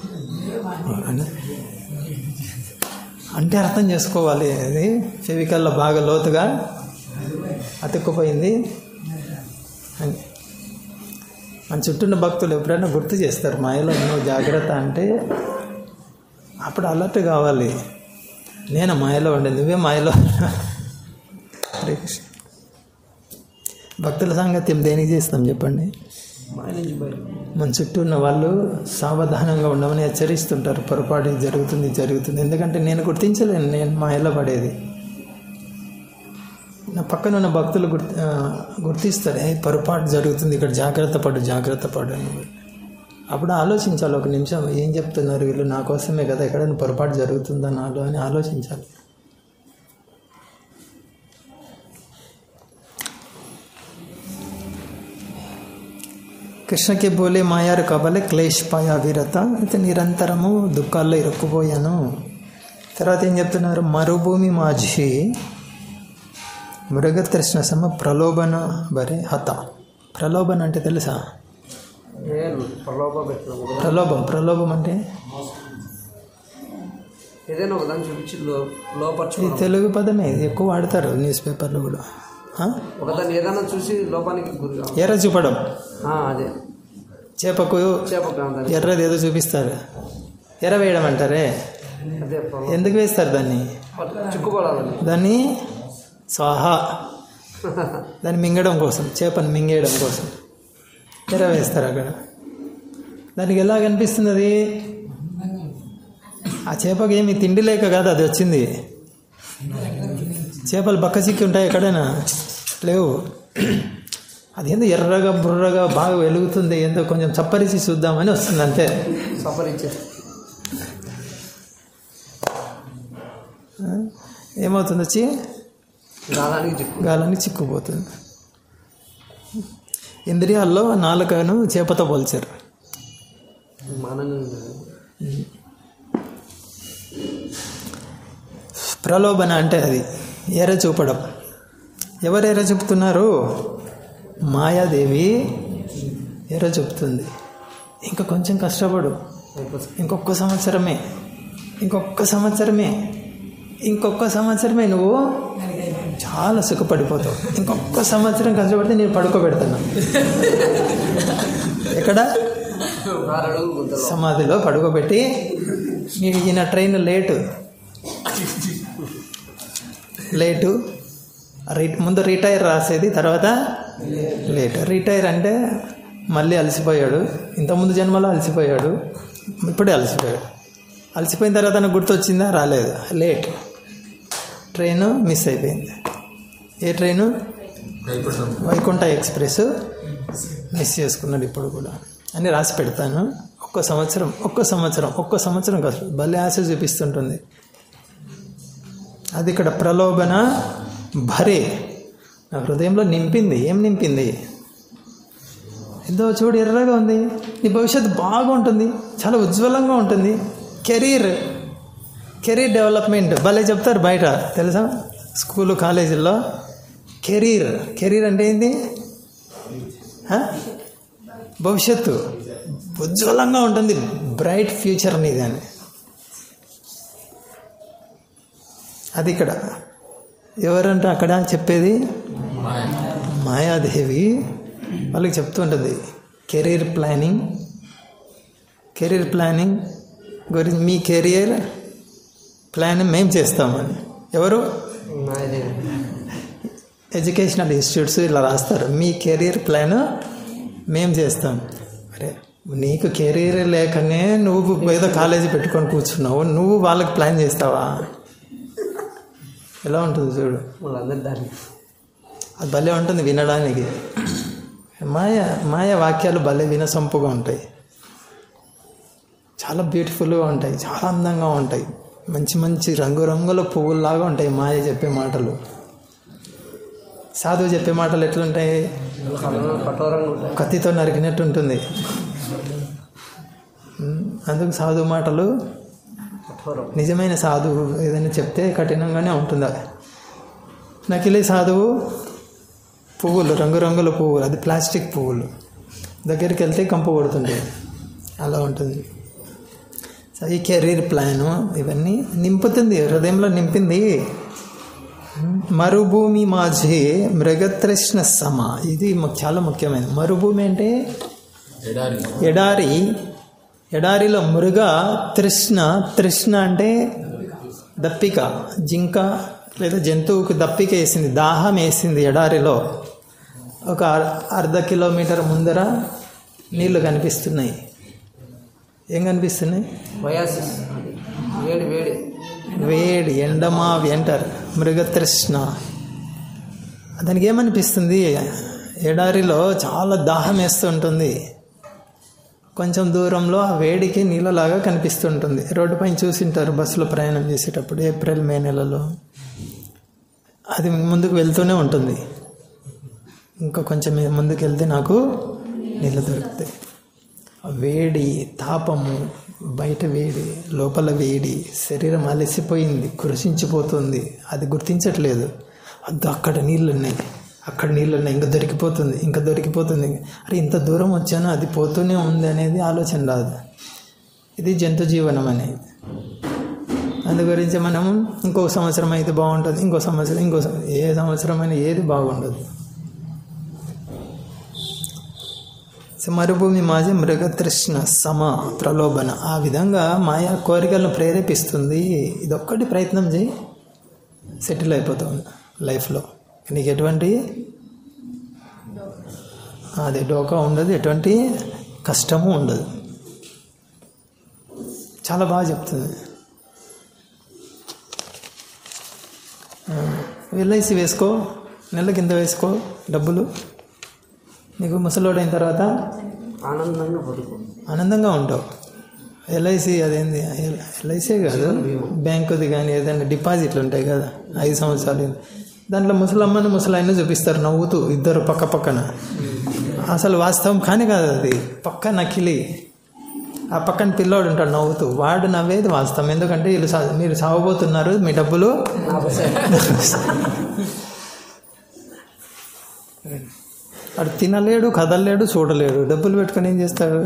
అంటే అర్థం చేసుకోవాలి అది ఫెవికల్లో బాగా లోతుగా అతుక్కుపోయింది అని మన చుట్టూ ఉన్న భక్తులు ఎప్పుడైనా గుర్తు చేస్తారు మాయలో నువ్వు జాగ్రత్త అంటే అప్పుడు అలర్ట్ కావాలి నేను మాయలో ఉండే నువ్వే మాయలో హరే కృష్ణ భక్తుల సాంగత్యం దేనికి చేస్తాం చెప్పండి మాయ నుంచి బయట మన చుట్టూ ఉన్న వాళ్ళు సావధానంగా ఉండమని హెచ్చరిస్తుంటారు పొరపాటు ఇది జరుగుతుంది ఇది జరుగుతుంది ఎందుకంటే నేను గుర్తించలేను నేను మాయలో పడేది నా పక్కన ఉన్న భక్తులు గుర్తి ఆ, గుర్తిస్తారు "ఏ, పొరపాటు జరుగుతుంది ఇక్కడ జాగ్రత్త పడు జాగ్రత్త పడు అని అప్పుడు ఆలోచించాలి ఒక నిమిషం ఏం చెప్తున్నారు వీళ్ళు నా కోసమే కదా ఎక్కడైనా పొరపాటు జరుగుతుందా నాలో అని ఆలోచించాలి కృష్ణకి బోలే మాయారు కబలే క్లేష్ పాయ విరత అయితే నిరంతరము దుఃఖాల్లో ఇరుక్కుపోయాను తర్వాత ఏం చెప్తున్నారు మరుభూమి మాఝి మృగతృష్ణ సమ ప్రలోభన బరే హత ప్రలోభన అంటే తెలుసా నేను ప్రలోభ పెట్టినాము కదా ప్రలోభం ప్రలోభం అంటే ఏదైనా ఒక దాన్ని చూపించి లో ఇది లోపరచుకోవడం తెలుగు పదమే ఇది ఎక్కువ వాడతారు న్యూస్ పేపర్లో కూడా ఆ? ఒకదాన్ని ఏదైనా చూసి లోపానికి గురిగా ఎర్ర చూపడం ఆ, అదే చేపకు చేప ప్రాంతాన్ని ఎర్రది ఏదో చూపిస్తారు ఎర్ర వేయడం అంటారే అదే ప్రలోభ ఎందుకు వేస్తారు దాన్ని చిక్కుపడాలని దాన్ని స్వాహ దాన్ని మింగడం కోసం చేపను మింగేయడం కోసం ఎర్ర వేస్తారు అక్కడ దానికి ఎలా కనిపిస్తుంది అది ఆ చేపకి ఏమి తిండి లేక కాదు అది వచ్చింది చేపలు బక్క చిక్కి ఉంటాయి ఎక్కడైనా లేవు అదేందో ఎర్రగా బుర్రగా బాగా వెలుగుతుంది ఏందో కొంచెం చప్పరిచి చూద్దామని వస్తుంది అంతే సఫరించే ఏమవుతుంది వచ్చి గాలానికి చిక్కు గాలని చిక్కుపోతుంది ఇంద్రియాల్లో నాలుకను చేపతో పోల్చారు మానంగా ప్రలోభన అంటే అది ఎర్ర చూపడం ఎవరు ఎర్ర చూపుతున్నారు మాయాదేవి ఎర్ర చూపుతుంది ఇంకా కొంచెం కష్టపడు అయిపోతుంది ఇంకొక సంవత్సరమే ఇంకొక సంవత్సరమే ఇంకొక సంవత్సరమే నువ్వు చాలా సుఖపడిపోతావు ఇంకొక సంవత్సరం కష్టపడితే నేను పడుకోబెడతాను ఎక్కడ ఆరడుగు గుంతలో సమాధిలో పడుకోబెట్టి మీకు ఈయన ట్రైన్ లేటు లేటు రి- ముందు రిటైర్ రాసేది తర్వాత లేట్ రిటైర్ అంటే మళ్ళీ అలసిపోయాడు ఇంతకుముందు జన్మలో అలసిపోయాడు ఇప్పుడే అలసిపోయాడు అలసిపోయిన తర్వాత నాకు గుర్తొచ్చిందా రాలేదు లేట్ ట్రైను మిస్ అయిపోయింది ఏ ట్రైను వైకుంఠ ఎక్స్ప్రెస్ మిస్ చేసుకున్నాడు ఇప్పుడు కూడా అని రాసి పెడతాను ఒక్క సంవత్సరం ఒక్క సంవత్సరం ఒక్క సంవత్సరం కష్టం భలే ఆశ చూపిస్తుంటుంది అది ఇక్కడ ప్రలోభన భరే నా హృదయంలో నింపింది ఏం నింపింది ఎంతో చూడు ఎర్రగా ఉంది నీ భవిష్యత్తు బాగుంటుంది చాలా ఉజ్వలంగా ఉంటుంది కెరీర్ కెరీర్ డెవలప్మెంట్ భలే చెప్తారు బయట తెలుసా స్కూలు కాలేజీల్లో కెరీర్ కెరీర్ అంటే ఏంటి ఆ? భవిష్యత్తు ఉజ్వలంగా ఉంటుంది బ్రైట్ ఫ్యూచర్ నీది అని అది ఇక్కడ ఎవరంటే అక్కడ చెప్పేది మాయాదేవి వాళ్ళకి చెప్తుంటుంది కెరీర్ ప్లానింగ్ కెరీర్ ప్లానింగ్ గురించి మీ కెరియర్ ప్లాన్ మేము చేస్తామని ఎవరు నాదే ఎడ్యుకేషనల్ ఇన్స్టిట్యూట్స్ ఇలా రాస్తారు మీ కెరీర్ ప్లాన్ మేము చేస్తాం అరే నీకు కెరీర్ లేకనే నువ్వు ఏదో కాలేజీ పెట్టుకొని కూర్చున్నావు నువ్వు వాళ్ళకి ప్లాన్ చేస్తావా ఎలా ఉంటుంది చూడు వాళ్ళందరి దాన్ని అది భలే ఉంటుంది వినడానికి మాయ మాయ వాక్యాలు భలే వినసొంపుగా ఉంటాయి చాలా బ్యూటిఫుల్గా ఉంటాయి చాలా అందంగా ఉంటాయి మంచి మంచి రంగురంగుల పువ్వుల్లాగా ఉంటాయి మాయ చెప్పే మాటలు సాధువు చెప్పే మాటలు ఎట్లుంటాయి కఠోర- కఠోరంగా ఉంటాయి కత్తితో నరికినట్టు ఉంటుంది ఉమ్, అందుకు సాధువు మాటలు కఠోరం నిజమైన సాధువు ఏదైనా చెప్తే కఠినంగానే ఉంటుంది అది నకిలీ సాధువు పువ్వులు రంగురంగుల పువ్వులు అది ప్లాస్టిక్ పువ్వులు దగ్గరికి వెళ్తే కంప కొడుతుంది అలా ఉంటుంది సో ఈ కెరీర్ ప్లాను ఇవన్నీ నింపుతుంది హృదయంలో నింపింది మరుభూమి మాఝే మృగతృష్ణ సమ ఇది ము- చాలా ముఖ్యమైనది మరుభూమి అంటే ఎడారి ఎడారి ఎడారిలో మృగ తృష్ణ తృష్ణ అంటే దప్పిక జింక లేదా జంతువుకి దప్పిక వేసింది దాహం వేసింది ఎడారిలో ఒక అర్- అర్ధ కిలోమీటర్ ముందర నీళ్లు కనిపిస్తున్నాయి ఏం కనిపిస్తున్నాయి వయాసిస్ వేడి వేడి వేడి ఎండమావి అంటారు మృగతృష్ణ దానికి ఏమనిపిస్తుంది ఎడారిలో చాలా దాహం వేస్తుంటుంది కొంచెం దూరంలో ఆ వేడికి నీళ్ళలాగా కనిపిస్తుంటుంది రోడ్డు పైన చూసింటారు బస్సులో ప్రయాణం చేసేటప్పుడు ఏప్రిల్ మే నెలలో అది ముందుకు వెళ్తూనే ఉంటుంది ఇంకా కొంచెం ముందుకు వెళ్తే నాకు నీళ్ళు దొరుకుతాయి ఆ వేడి తాపము బయట వేడి లోపల వేడి శరీరం అలసిపోయింది కృషించిపోతుంది అది గుర్తించట్లేదు అది అక్కడ నీళ్ళు ఉన్నాయి అక్కడ నీళ్ళు ఉన్నాయి ఇంకా దొరికిపోతుంది ఇంకా దొరికిపోతుంది అరే ఇంత దూరం వచ్చాను అది పోతూనే ఉంది అనేది ఆలోచన రాదు ఇది జంతు జీవనం అనేది అందు గురించి మనం ఇంకో సంవత్సరం అయితే బాగుంటుంది ఇంకో సంవత్సరం ఇంకో సం- ఏ సంవత్సరం అయినా ఏది బాగుండదు సో మరుభూమి మాజీ మృగతృష్ణ సమ ప్రలోభన ఆ విధంగా మాయా కోరికలను ప్రేరేపిస్తుంది ఇదొక్కటి ప్రయత్నం చేయి సెటిల్ అయిపోతావు లైఫ్లో నీకు ఎటువంటి అది డోకా ఉండదు ఎటువంటి కష్టము ఉండదు చాలా బాగా చెప్తుంది ఎల్ఐసి వేసుకో నెల కింద వేసుకో డబ్బులు నీకు ముసలోడైన తర్వాత ఆనందంగా బతుకు ఆనందంగా ఉంటావు ఎల్ఐసి అదేంది ఎల్ఐసీ కాదు బ్యాంకుది కానీ ఏదైనా డిపాజిట్లు ఉంటాయి కదా ఐదు సంవత్సరాలు దాంట్లో ముసలమ్మని ముసలాయన చూపిస్తారు నవ్వుతూ ఇద్దరు పక్క పక్కన అసలు వాస్తవం కానీ కాదు అది పక్క నకిలి ఆ పక్కన పిల్లోడు ఉంటాడు నవ్వుతూ వాడు నవ్వేది వాస్తవం ఎందుకంటే వీళ్ళు సా- మీరు సాగబోతున్నారు మీ డబ్బులు వాడు తినలేడు కదలలేడు చూడలేడు డబ్బులు పెట్టుకొని ఏం చేస్తాడు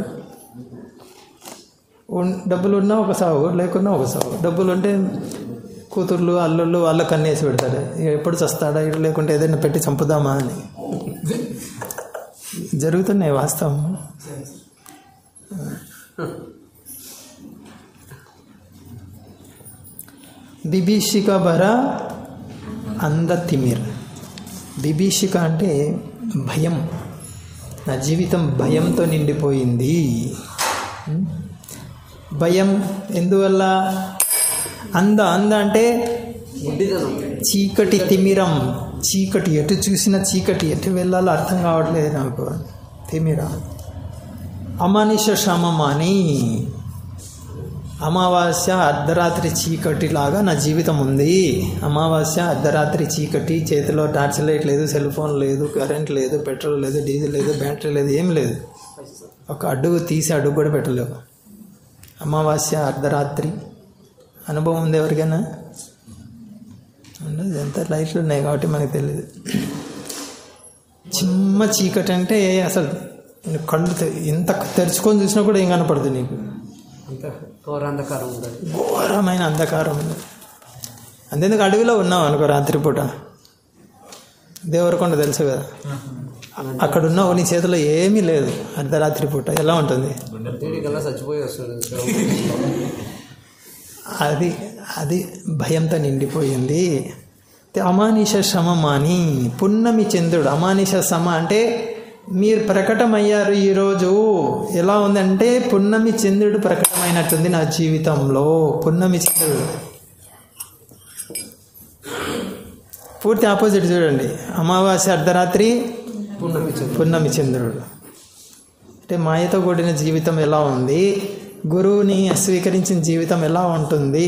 ఉన్- డబ్బులు ఉన్నా ఒక సాగు లేకున్నా ఒక సాగు డబ్బులు ఉంటే కూతుర్లు అల్లుళ్ళు వాళ్ళకి కన్నేసి పెడతాడు ఇక ఎప్పుడు చస్తాడా ఇటు లేకుంటే ఏదైనా పెట్టి చంపుదామా అని జరుగుతున్నాయి వాస్తవం బిభీషిక బర అంద తిమిర్ బిభీషిక అంటే భయం నా జీవితం భయంతో నిండిపోయింది ఉం? భయం ఎందువల్ల అంద అంద అంటే బుద్ధితనం చీకటి తిమిరం చీకటి ఎటు చూసినా చీకటి ఎటు వెళ్ళాలో అర్థం కావట్లేదు నాకు తిమిరం అమానిష శమమాని అమావాస్య అర్ధరాత్రి చీకటి లాగా నా జీవితం ఉంది అమావాస్య అర్ధరాత్రి చీకటి చేతిలో టార్చ్ లైట్ లేదు సెల్ ఫోన్ లేదు కరెంట్ లేదు పెట్రోల్ లేదు డీజిల్ లేదు బ్యాటరీ లేదు ఏం లేదు ఒక అడుగు తీసి అడుగు కూడా పెట్టలేవు అమావాస్య అర్ధరాత్రి అనుభవం ఉంది ఎవరికైనా ఉండదు ఎంత లైట్లు ఉన్నాయి కాబట్టి మనకు తెలియదు చిమ్మ చీకటి అంటే అసలు కళ్ళు తె- ఎంత తెరుచుకొని చూసినా కూడా ఏం కనపడదు నీకు అంత ఘోరాంధకారం ఉంటుంది ఘోరమైన అంధకారం ఉంది అంతేందుకు అడవిలో ఉన్నావు అనుకో రాత్రిపూట దేవరకొండ తెలుసు కదా అక్కడ ఉన్నావు నీ చేతిలో ఏమీ లేదు అర్ధరాత్రి పూట ఎలా ఉంటుంది దీనికల్లా చచ్చిపోయి వస్తుంది అది అది భయంతో నిండిపోయింది అయితే అమానిష శమమాని పున్నమి చంద్రుడు అమానిష సమ అంటే మీరు ప్రకటమయ్యారు ఈరోజు ఎలా ఉందంటే పున్నమి చంద్రుడు ప్రకటమైనట్టుంది నా జీవితంలో పున్నమి చంద్రుడు పూర్తి ఆపోజిట్ చూడండి అమావాస్య అర్ధరాత్రి పున్నమి చంద్రుడు. పున్నమి చంద్రుడు అంటే మాయతో కూడిన జీవితం ఎలా ఉంది గురువుని స్వీకరించిన జీవితం ఎలా ఉంటుంది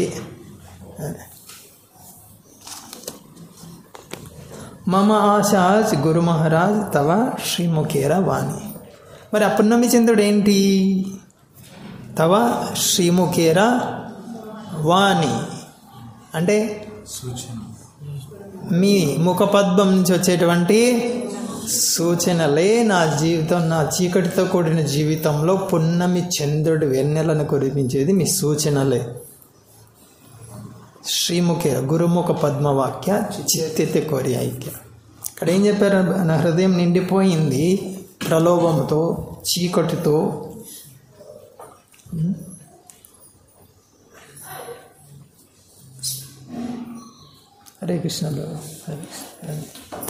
మమ ఆశాజ్ గురు మహారాజ్ తవ శ్రీముఖేర వాణి మరి ఆ పున్నమి చంద్రుడు ఏంటి తవ శ్రీముఖేర వాణి అంటే సూచన మీ ముఖపద్మం నుంచి వచ్చేటువంటి సూచనలే నా జీవితం నా చీకటితో కూడిన జీవితంలో పున్నమి చంద్రుడు వెన్నెలను కురిపించేది మీ సూచనలే శ్రీముఖే గురుముఖ పద్మవాక్య చిత్తితే కోరి ఐక్య ఇక్కడ ఏం చెప్పారు నా హృదయం నిండిపోయింది ప్రలోభంతో చీకటితో ఉమ్, హరే కృష్ణలో హరే కృష్ణ హరే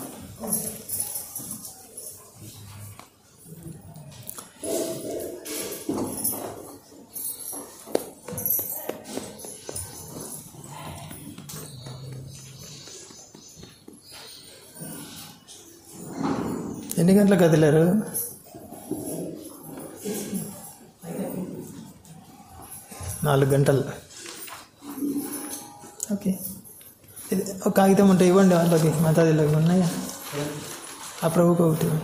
ఎన్ని గంటలకు కదిలారు నాలుగు గంటలు ఓకే ఇది ఒక కాగితం ఉంటే ఇవ్వండి వాళ్ళకి మాతాదిలోకి ఉన్నాయా ఆ ప్రభుకి ఒకటి ఇవ్వండి.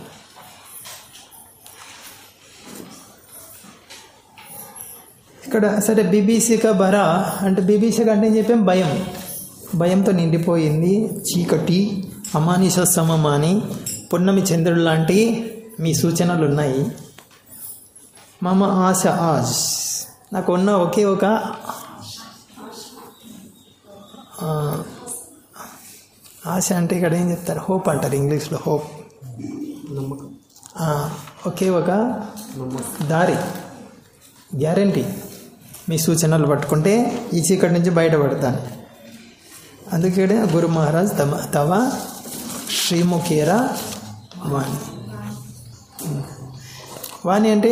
ఇక్కడ సరే బీబీసీక బరా అంటే బీబీసీక అంటే ఏం చెప్పాం భయం భయంతో నిండిపోయింది చీకటి అమానిష సమమాని పున్నమి చంద్రుడు లాంటి మీ సూచనలు ఉన్నాయి మమ ఆశ ఆజ్ నాకు ఉన్న ఒకే ఒక ఆ, ఆశ అంటే ఇక్కడ ఏం చెప్తారు హోప్ అంటారు ఇంగ్లీష్లో హోప్ నమ్మకం ఆ, ఒకే ఒక నమ్మకం దారి గ్యారంటీ మీ సూచనలు పట్టుకుంటే ఈ చీకటి నుంచి బయటపడతాను అందుకే గురు మహారాజ్ తమ తవ శ్రీముఖేర వాణి వాణి అంటే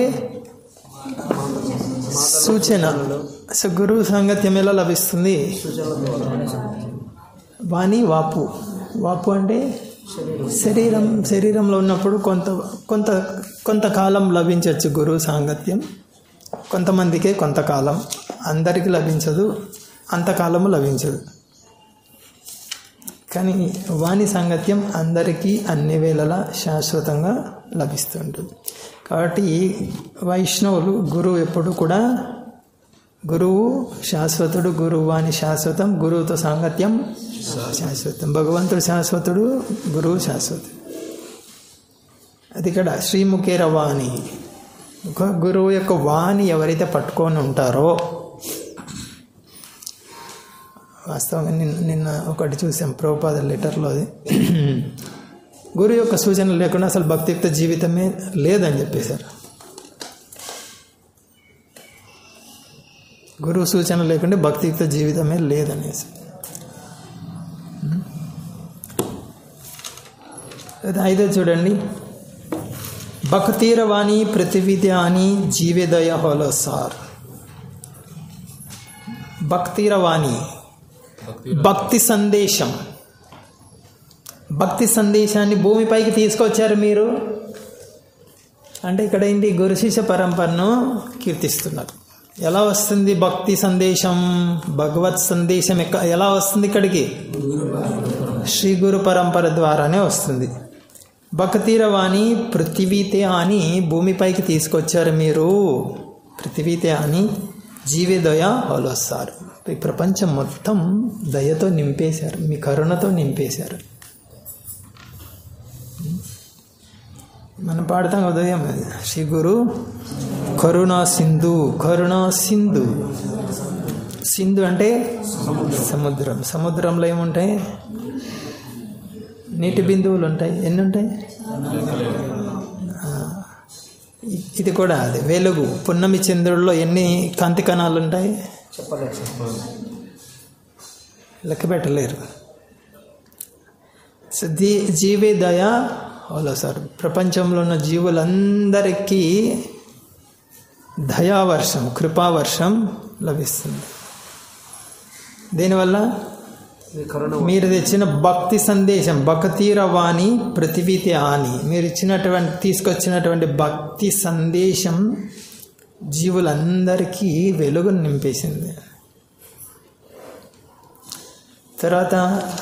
సూచన సో గురువు సాంగత్యం ఎలా లభిస్తుంది వాణి వాపు వాపు అంటే శరీరం శరీరంలో ఉన్నప్పుడు కొంత కొంత కొంతకాలం లభించవచ్చు గురువు సాంగత్యం కొంతమందికే కొంతకాలం అందరికీ లభించదు అంతకాలము లభించదు కానీ వాణి సాంగత్యం అందరికీ అన్ని వేళలా శాశ్వతంగా లభిస్తుంటుంది కాబట్టి వైష్ణవులు గురువు ఎప్పుడు కూడా గురువు శాశ్వతుడు గురువు వాణి శాశ్వతం గురువుతో సాంగత్యం శాశ్వతం భగవంతుడు శాశ్వతుడు గురువు శాశ్వతుడు అది ఇక్కడ శ్రీముఖేర వాణి ఒక గురువు యొక్క వాణి ఎవరైతే పట్టుకొని ఉంటారో వాస్తవంగా నిన్న నిన్న ఒకటి చూసాం ప్రభుపాద లెటర్లో అది గురువు యొక్క సూచన లేకుండా అసలు భక్తియుక్త జీవితమే లేదని చెప్పేశారు గురువు సూచన లేకుంటే భక్తియుక్త జీవితమే లేదనేసి అది ఐదో చూడండి భక్తిరవాణి ప్రతివిద్యాని జీవేదయ హోలో సార్ భక్తిరవాణి భక్తి భక్తి సందేశం భక్తి సందేశాన్ని భూమిపైకి తీసుకొచ్చారు మీరు అంటే ఇక్కడ ఏంటి గురు శిష్య పరంపరను కీర్తిస్తున్నారు ఎలా వస్తుంది భక్తి సందేశం భగవత్ సందేశం ఎక్క ఎలా వస్తుంది ఇక్కడికి శ్రీ గురు పరంపర ద్వారానే వస్తుంది భక్తిరవాణి పృథివీతే అని భూమిపైకి తీసుకొచ్చారు మీరు పృథివీతే అని జీవే దయ హోలొస్తారు ఈ ప్రపంచం మొత్తం దయతో నింపేశారు మీ కరుణతో నింపేశారు మనం పాడతాం ఉదయం అది శ్రీ గురు కరుణా సింధు కరుణా సింధు సింధు అంటే సముద్రం సముద్రంలో ఏముంటాయి నీటి బిందువులు ఉంటాయి ఎన్ని ఉంటాయి ఆ, ఇ- ఇది కూడా అదే వెలుగు పున్నమి చంద్రుల్లో ఎన్ని కాంతి కణాలు ఉంటాయి లెక్క పెట్టలేరు సో జీ జీవే దయ హలో సార్ ప్రపంచంలో ఉన్న జీవులందరికీ దయావర్షం కృపావర్షం లభిస్తుంది దీనివల్ల మీ కరుణ మీరు తెచ్చిన భక్తి సందేశం భక్తిరవాణి పృథివీతి అని మీరు ఇచ్చినటువంటి తీసుకొచ్చినటువంటి భక్తి సందేశం జీవులందరికీ వెలుగును నింపేసింది తర్వాత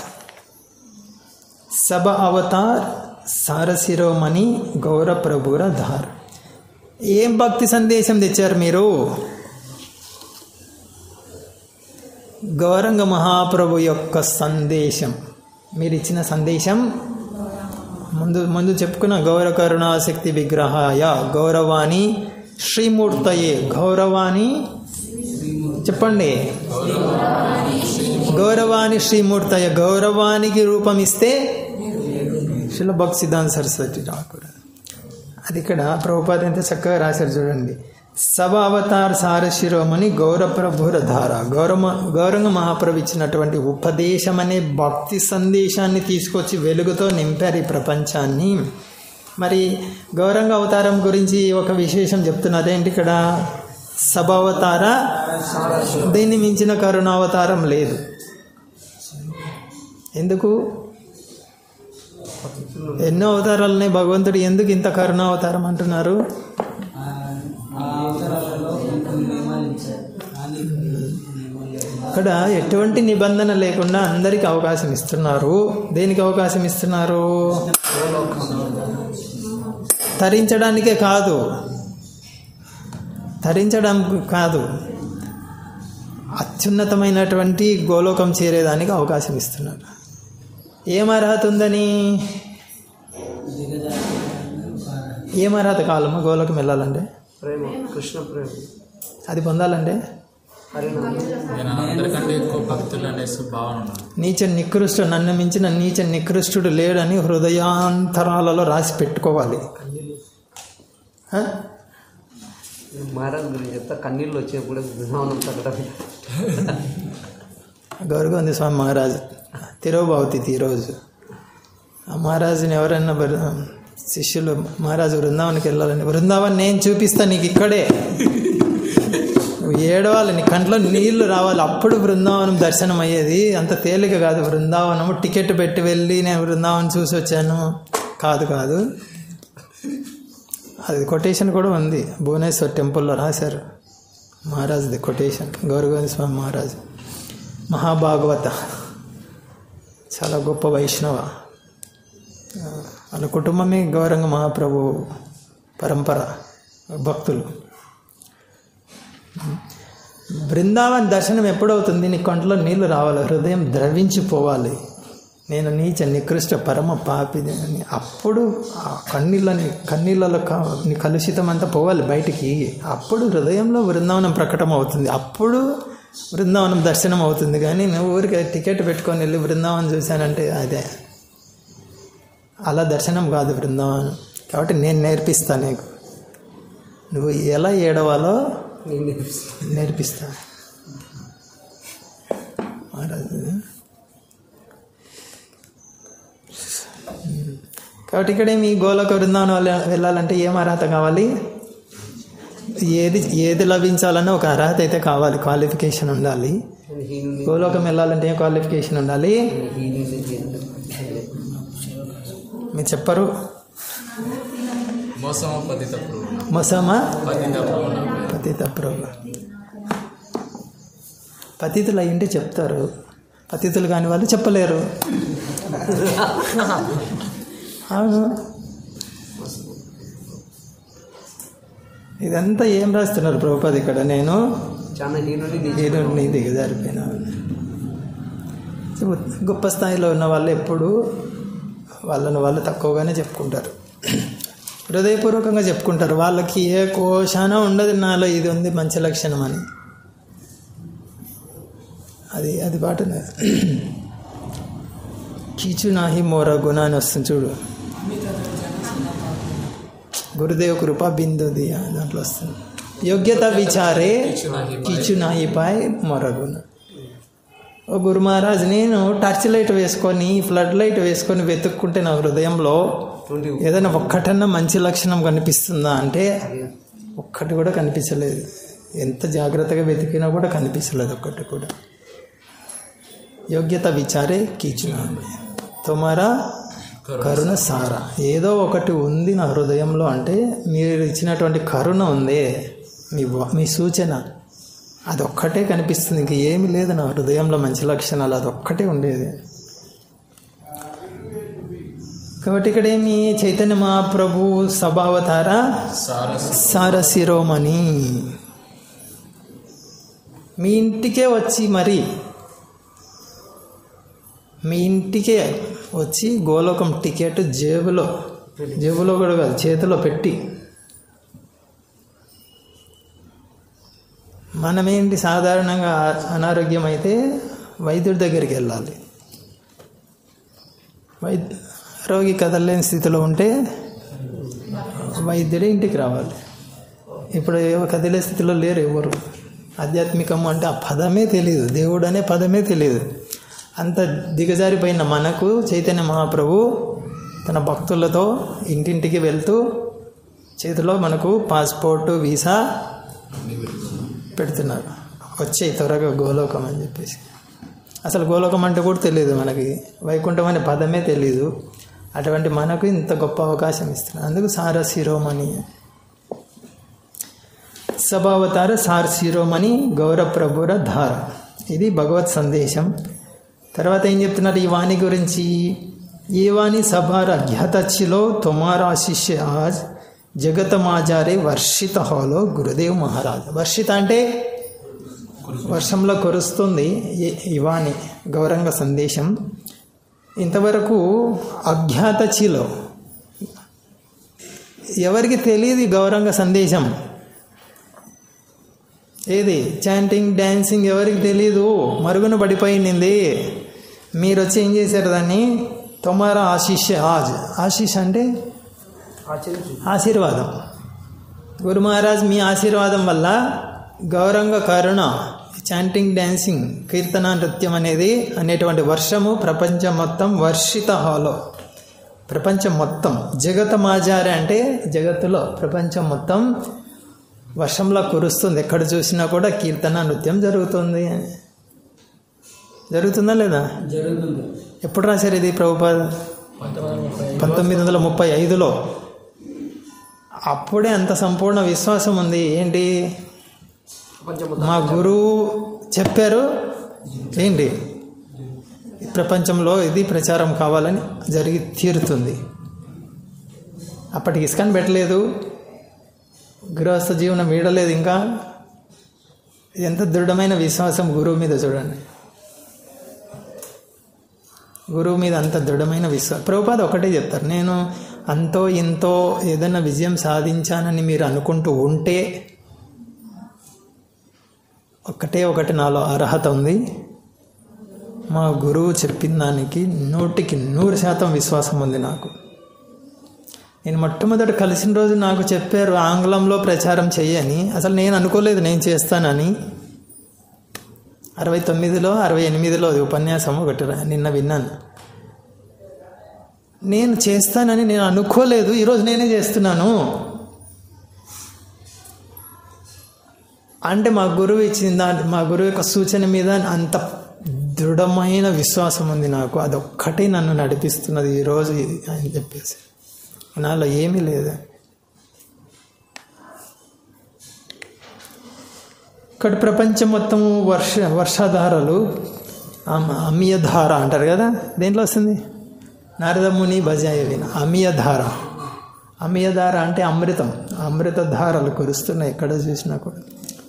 సభ అవతార్ సారశిరోమణి గౌర ప్రభుర ధార్ ఏం భక్తి సందేశం తెచ్చారు మీరు గౌరంగ మహాప్రభు యొక్క సందేశం మీరు ఇచ్చిన సందేశం ముందు ముందు చెప్పుకున్న గౌర కరుణాశక్తి విగ్రహాయ గౌరవాణి శ్రీమూర్తయే గౌరవాణి చెప్పండి గౌరవాణి శ్రీమూర్తయ గౌరవానికి రూపం ఇస్తే శిల భక్తి సిద్ధాంత సరస్వతి రాకూడదు అది ఇక్కడ ప్రభుపాద ఎంత చక్కగా రాశారు చూడండి సభ అవతార్ సారశిరోమణి గౌరప్రభుర ధార గౌరవ గౌరంగ మహాప్రభు ఇచ్చినటువంటి ఉపదేశం అనే భక్తి సందేశాన్ని తీసుకొచ్చి వెలుగుతో నింపారు ఈ ప్రపంచాన్ని మరి గౌరంగ అవతారం గురించి ఒక విశేషం చెప్తున్నారు ఏంటి ఇక్కడ సభావతార దీన్ని మించిన కరుణావతారం లేదు ఎందుకు ఎన్నో అవతారాలని భగవంతుడు ఎందుకు ఇంత కరుణావతారం అంటున్నారు ఇక్కడ ఎటువంటి నిబంధన లేకుండా అందరికి అవకాశం ఇస్తున్నారు దేనికి అవకాశం ఇస్తున్నారు తరించడానికే కాదు తరించడం కాదు అత్యున్నతమైనటువంటి గోలోకం చేరేదానికి అవకాశం ఇస్తున్నారు ఏం అర్హత ఉందని ఏం అర్హత కావాలమ్మా గోలోకం వెళ్ళాలంటే ప్రేమ కృష్ణ ప్రేమ అది పొందాలంటే హరినామం నేను అందరికంటే ఎక్కువ భక్తులు అనేసి భావన ఉన్నది నీచ నికృష్టుడు నన్ను మించిన నీచ నికృష్టుడు లేడని హృదయాంతరాలలో రాసి పెట్టుకోవాలి ఆ? మహారాజ్ గురించి చెప్తా కన్నీళ్ళు వచ్చేప్పుడు బృందావనం తగ్గడం గౌరగంది స్వామి మహారాజు తిరోభావతి ఈరోజు ఆ మహారాజుని ఎవరైనా బృ- శిష్యులు మహారాజు బృందావనికి వెళ్ళాలని బృందావన్ నేను చూపిస్తా నీకు ఇక్కడే నువ్వు ఏడవాలి నీ కంట్లో నీళ్లు రావాలి అప్పుడు బృందావనం దర్శనం అయ్యేది అంత తేలిక కాదు బృందావనము టికెట్ పెట్టి వెళ్ళి నేను బృందావనం చూసి వచ్చాను కాదు కాదు అది కొటేషన్ కూడా ఉంది భువనేశ్వర్ టెంపుల్లో రాశారు మహారాజుది కొటేషన్ గౌరగోవింద స్వామి మహారాజు మహాభాగవత చాలా గొప్ప వైష్ణవ ఆ, వాళ్ళ కుటుంబమే గౌరంగ మహాప్రభు పరంపర భక్తులు బృందావన్ దర్శనం ఎప్పుడవుతుంది నీ కంట్లో నీళ్లు రావాలి హృదయం ద్రవించిపోవాలి నేను నీచ నికృష్ట పరమ పాపిది అని అప్పుడు ఆ కన్నీళ్ళని కన్నీళ్ళలో క- నీ కలుషితం అంతా పోవాలి బయటికి అప్పుడు హృదయంలో బృందావనం ప్రకటన అవుతుంది అప్పుడు బృందావనం దర్శనం అవుతుంది కానీ నువ్వు ఊరికి టికెట్ పెట్టుకొని వెళ్ళి బృందావనం చూశానంటే అదే అలా దర్శనం కాదు బృందావనం కాబట్టి నేను నేర్పిస్తా నీకు నువ్వు ఎలా ఏడవాలో నేను నేర్పిస్తాను. నేర్పిస్తా మహారాజు కాబట్టి ఇక్కడ మీ గోలోక బృందావనం వెళ్ళ- వెళ్ళాలంటే ఏం అర్హత కావాలి ఏది ఏది లభించాలన్నా ఒక అర్హత అయితే కావాలి క్వాలిఫికేషన్ ఉండాలి నేను హీనుని గోలోకం వెళ్ళాలంటే ఏం క్వాలిఫికేషన్ ఉండాలి నేను హీనుని హీనుని. మీరు చెప్పరు మోసమ పతిత ప్రభు మొసమా పతిత ప్రభు పతిత ప్రభు పతితులు అయ్యింటే చెప్తారు పతితులు కాని వాళ్ళు చెప్పలేరు అవును ఇదంతా ఏం రాస్తున్నారు ప్రభుపాద్ ఇక్కడ నేను చాలా హీనుని ఏదో నీ దిగజారిపోయినా గొప్ప స్థాయిలో ఉన్న వాళ్ళు ఎప్పుడు వాళ్ళని వాళ్ళు తక్కువగానే చెప్పుకుంటారు హృదయపూర్వకంగా చెప్పుకుంటారు వాళ్ళకి ఏ కోశాన ఉండదు నాలో ఇది ఉంది మంచి లక్షణం అని అది అది పాట కీచు నాహి మోర గుణ అని వస్తుంది చూడు గురుదేవ్ కృప బిందుది దాంట్లో వస్తుంది యోగ్యత విచారే కీచు నాహి పాయ్ మోర గుణ ఓ గురు మహారాజ్ నేను టర్చ్ లైట్ వేసుకొని ఫ్లడ్ లైట్ వేసుకొని వెతుక్కుంటే నా హృదయంలో ట్వంటీ ఏదైనా ఒక్కటన్నా మంచి లక్షణం కనిపిస్తుందా అంటే ఒక్కటి కూడా కనిపించలేదు ఎంత జాగ్రత్తగా వెతికినా కూడా కనిపించలేదు ఒక్కటి కూడా యోగ్యత విచారే కీచున తుమారా కరుణ సార ఏదో ఒకటి ఉంది నా హృదయంలో అంటే మీరు ఇచ్చినటువంటి కరుణ ఉందే మీ వా- మీ సూచన అదొక్కటే కనిపిస్తుంది ఇంక ఏమీ లేదు నా హృదయంలో మంచి లక్షణాలు అదొక్కటే ఉండేది కాబట్టి ఇక్కడ ఏమి చైతన్య మహాప్రభు సభావతార సారస్ సారశిరోమణి మీ ఇంటికే వచ్చి మరి మీ ఇంటికే వచ్చి గోలోకం టికెట్ జేబులో జేబులో కూడా కాదు చేతిలో పెట్టి మనమేంటి సాధారణంగా అనారోగ్యం అయితే వైద్యుడి దగ్గరికి వెళ్ళాలి వైద్య రోగి కదలలేని స్థితిలో ఉంటే వైద్యుడే ఇంటికి రావాలి ఇప్పుడు ఏ- కదిలే స్థితిలో లేరు ఎవరు ఆధ్యాత్మికం అంటే ఆ పదమే తెలియదు దేవుడు అనే పదమే తెలియదు అంత దిగజారిపోయిన మనకు చైతన్య మహాప్రభు తన భక్తులతో ఇంటింటికి వెళ్తూ చేతిలో మనకు పాస్పోర్టు వీసా పెడుతున్నారు వచ్చే త్వరగా గోలోకం అని చెప్పేసి అసలు గోలోకం అంటే కూడా తెలియదు మనకి వైకుంఠం అనే పదమే తెలియదు అటువంటి మనకు ఇంత గొప్ప అవకాశం ఇస్తున్నారు అందుకు సార శిరోమణి సభావతార సార్ శిరోమణి గౌరప్రభుర ధార ఇది భగవత్ సందేశం తర్వాత ఏం చెప్తున్నారు ఈ వాణి గురించి ఈ వాణి సభార అజ్ఞాతచ్చిలో తొమారా శిష్య ఆజ్ జగత మాజారే వర్షిత హాలో గురుదేవ్ మహారాజ్ వర్షిత అంటే వర్షంలో కురుస్తుంది ఈ- ఈ వాణి గౌరంగ సందేశం ఇంతవరకు అజ్ఞాత చిలో ఎవరికి తెలియదు ఈ గౌరంగ సందేశం ఏది చాంటింగ్ డ్యాన్సింగ్ ఎవరికి తెలియదు మరుగున పడిపోయింది మీరు వచ్చి ఏం చేశారు దాన్ని తొమారా ఆశీష్ ఆజ్ ఆశీష్ అంటే ఆచరించు ఆశీర్వాదం గురు మహారాజ్ మీ ఆశీర్వాదం వల్ల గౌరంగ కరుణ చాంటింగ్ డ్యాన్సింగ్ కీర్తన నృత్యం అనేది అనేటువంటి వర్షము ప్రపంచం మొత్తం వర్షిత హాలో ప్రపంచం మొత్తం జగత మాజారే అంటే జగత్తులో ప్రపంచం మొత్తం వర్షంలో కురుస్తుంది ఎక్కడ చూసినా కూడా కీర్తన నృత్యం జరుగుతుంది జరుగుతుందా లేదా జరుగుతుంది ఎప్పుడు రాశారు ఇది ప్రభుపాద పంతొమ్మిది వందల ముప్పై ఐదులో అప్పుడే అంత సంపూర్ణ విశ్వాసం ఉంది ఏంటి ప్రపంచం మా గురువు చెప్పారు ఏంటి ప్రపంచంలో ఇది ప్రచారం కావాలని జరిగి తీరుతుంది అప్పటికి ఇస్కాన్ పెట్టలేదు గృహస్థ జీవనం వీడలేదు ఇంకా ఎంత దృఢమైన విశ్వాసం గురువు మీద చూడండి గురువు మీద అంత దృఢమైన విశ్వాసం ప్రభుపాద ఒకటే చెప్తారు నేను అంతో ఇంతో ఏదైనా విజయం సాధించానని మీరు అనుకుంటూ ఉంటే ఒక్కటే ఒకటి నాలో అర్హత ఉంది మా గురువు చెప్పిన దానికి నూటికి నూరు శాతం విశ్వాసం ఉంది నాకు నేను మొట్టమొదటి కలిసిన రోజు నాకు చెప్పారు ఆంగ్లంలో ప్రచారం చెయ్యని అసలు నేను అనుకోలేదు నేను చేస్తానని అరవై తొమ్మిదిలో అరవై ఎనిమిదిలో అది ఉపన్యాసం ఒకటి రా- నిన్న విన్నాను నేను చేస్తానని నేను అనుకోలేదు ఈరోజు నేనే చేస్తున్నాను అంటే మా గురువు ఇచ్చిన దాని మా గురువు యొక్క సూచన మీద అంత దృఢమైన విశ్వాసం ఉంది నాకు అదొక్కటే నన్ను నడిపిస్తున్నది ఈరోజు ఇది అని చెప్పేసి నాలో ఏమీ లేదు ఇక్కడ ప్రపంచం మొత్తం వర్ష వర్షాధారలు అమ- అమీయధార అంటారు కదా దేంట్లో వస్తుంది నారదముని బజాయ విన అమీయధార అమీయధార అంటే అమృతం అమృత ధారలు కురుస్తున్నాయి ఎక్కడ చూసినా కూడా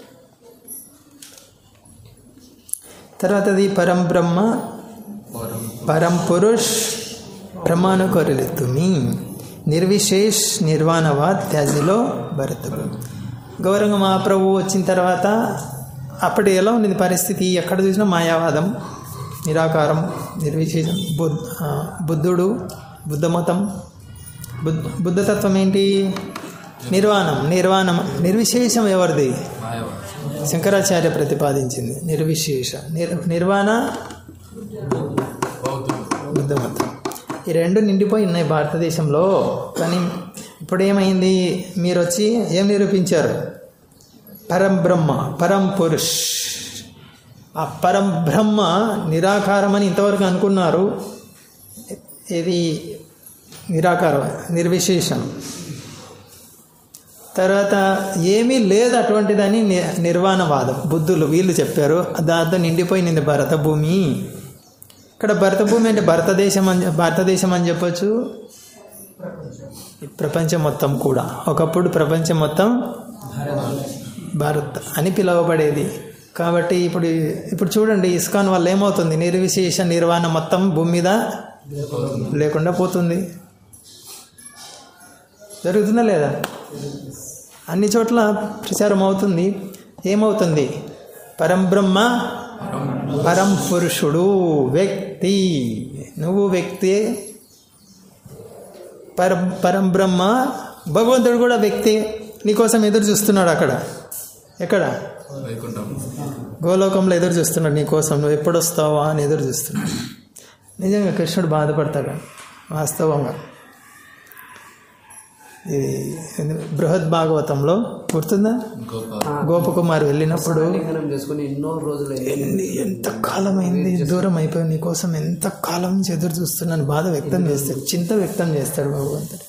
తర్వాతది పరం బ్రహ్మ పరం పురుష్ ప్రమాణ కొరలి తుమి నిర్విశేష్ నిర్వాణవాద్ త్యాజిలో భరతుడు గౌరంగ మహాప్రభు వచ్చిన తర్వాత అప్పుడు ఎలా ఉన్నది పరిస్థితి ఎక్కడ చూసినా మాయావాదం నిరాకారం నిర్విశేషం బుద్ధ ఆ, బుద్ధుడు బుద్ధమతం బుద్ధ బుద్ధతత్వం ఏంటి నిర్వాణం నిర్వాణం నిర్విశేషం ఎవరిది మాయవాడు శంకరాచార్య ప్రతిపాదించింది నిర్విశేష నిర్ నిర్వాణ బౌద్ధుడు బుద్ధమతం ఈ రెండు నిండిపోయి ఉన్నాయి భారతదేశంలో కానీ ఇప్పుడు ఏమైంది మీరు వచ్చి ఏం నిరూపించారు పరం బ్రహ్మ పరం పురుష్ ఆ పరం బ్రహ్మ నిరాకారం అని ఇంతవరకు అనుకున్నారు ఇది నిరాకారం నిర్విశేషం తర్వాత ఏమీ లేదు అటువంటిదని ని- నిర్వాణవాదం బుద్ధులు వీళ్ళు చెప్పారు దాంతో నిండిపోయింది భరత భూమి ఇక్కడ భరత భూమి అంటే భారతదేశం అని భారతదేశం అని చెప్పొచ్చు ఈ ప్రపంచం మొత్తం కూడా ఒకప్పుడు ప్రపంచం మొత్తం భారత్ అని పిలువబడేది కాబట్టి ఇప్పుడు ఇప్పుడు చూడండి ఇస్కాన్ వల్ల ఏమవుతుంది నిర్విశేష నిర్వాణ మొత్తం భూమి మీద లేకుండా పోతుంది జరుగుతుందా లేదా అన్ని చోట్ల ప్రచారం అవుతుంది ఏమవుతుంది పరంబ్రహ్మ పరం పురుషుడు వ్యక్తి నువ్వు వ్యక్తి పరం పరంబ్రహ్మ భగవంతుడు కూడా వ్యక్తి నీకోసం ఎదురు చూస్తున్నాడు అక్కడ ఎక్కడ వైకుంఠం గోలోకంలో ఎదురు చూస్తున్నాడు నీకోసం నువ్వు ఎప్పుడు వస్తావా అని ఎదురు చూస్తున్నాడు నిజంగా కృష్ణుడు బాధపడతాడు వాస్తవంగా ఇది బృహద్ భాగవతంలో గుర్తుందా గోపాల్ గోపకుమార్ వెళ్ళినప్పుడు లింగనం చేసుకుని ఎన్నో రోజులు అయింది. ఎన్ని ఎంత కాలం అయింది దూరం అయిపోయి నీ కోసం ఎంత కాలం నుంచి ఎదురు చూస్తున్నాను బాధ వ్యక్తం చేస్తాడు చింత వ్యక్తం చేస్తాడు భగవంతుడు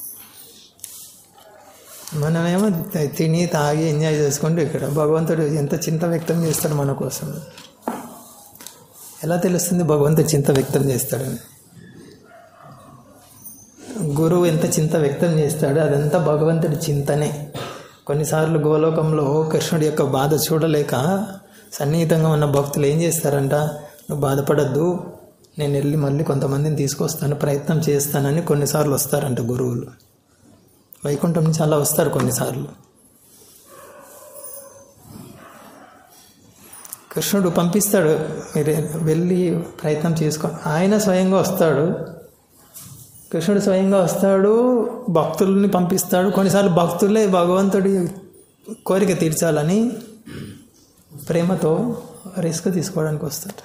మనమేమో తి- తిని తాగి ఎంజాయ్ చేసుకుంటూ ఇక్కడ భగవంతుడు ఎంత చింత వ్యక్తం చేస్తాడు మన కోసం ఎలా తెలుస్తుంది భగవంతుడు చింత వ్యక్తం చేస్తాడని గురువు ఎంత చింత వ్యక్తం చేస్తాడో అదంతా భగవంతుడి చింతనే కొన్నిసార్లు గోలోకంలో కృష్ణుడి యొక్క బాధ చూడలేక సన్నిహితంగా ఉన్న భక్తులు ఏం చేస్తారంట నువ్వు బాధపడద్దు నేను వెళ్ళి మళ్ళీ కొంతమందిని తీసుకొస్తాను ప్రయత్నం చేస్తానని కొన్నిసార్లు వస్తారంట గురువులు వైకుంఠం నుంచి అలా వస్తారు కొన్నిసార్లు కృష్ణుడు పంపిస్తాడు మీరు వెళ్ళి ప్రయత్నం చేసుకో ఆయన స్వయంగా వస్తాడు కృష్ణుడు స్వయంగా వస్తాడు భక్తుల్ని పంపిస్తాడు కొన్నిసార్లు భక్తులే భగవంతుడి కోరిక తీర్చాలని ప్రేమతో రిస్క్ తీసుకోవడానికి వస్తాడు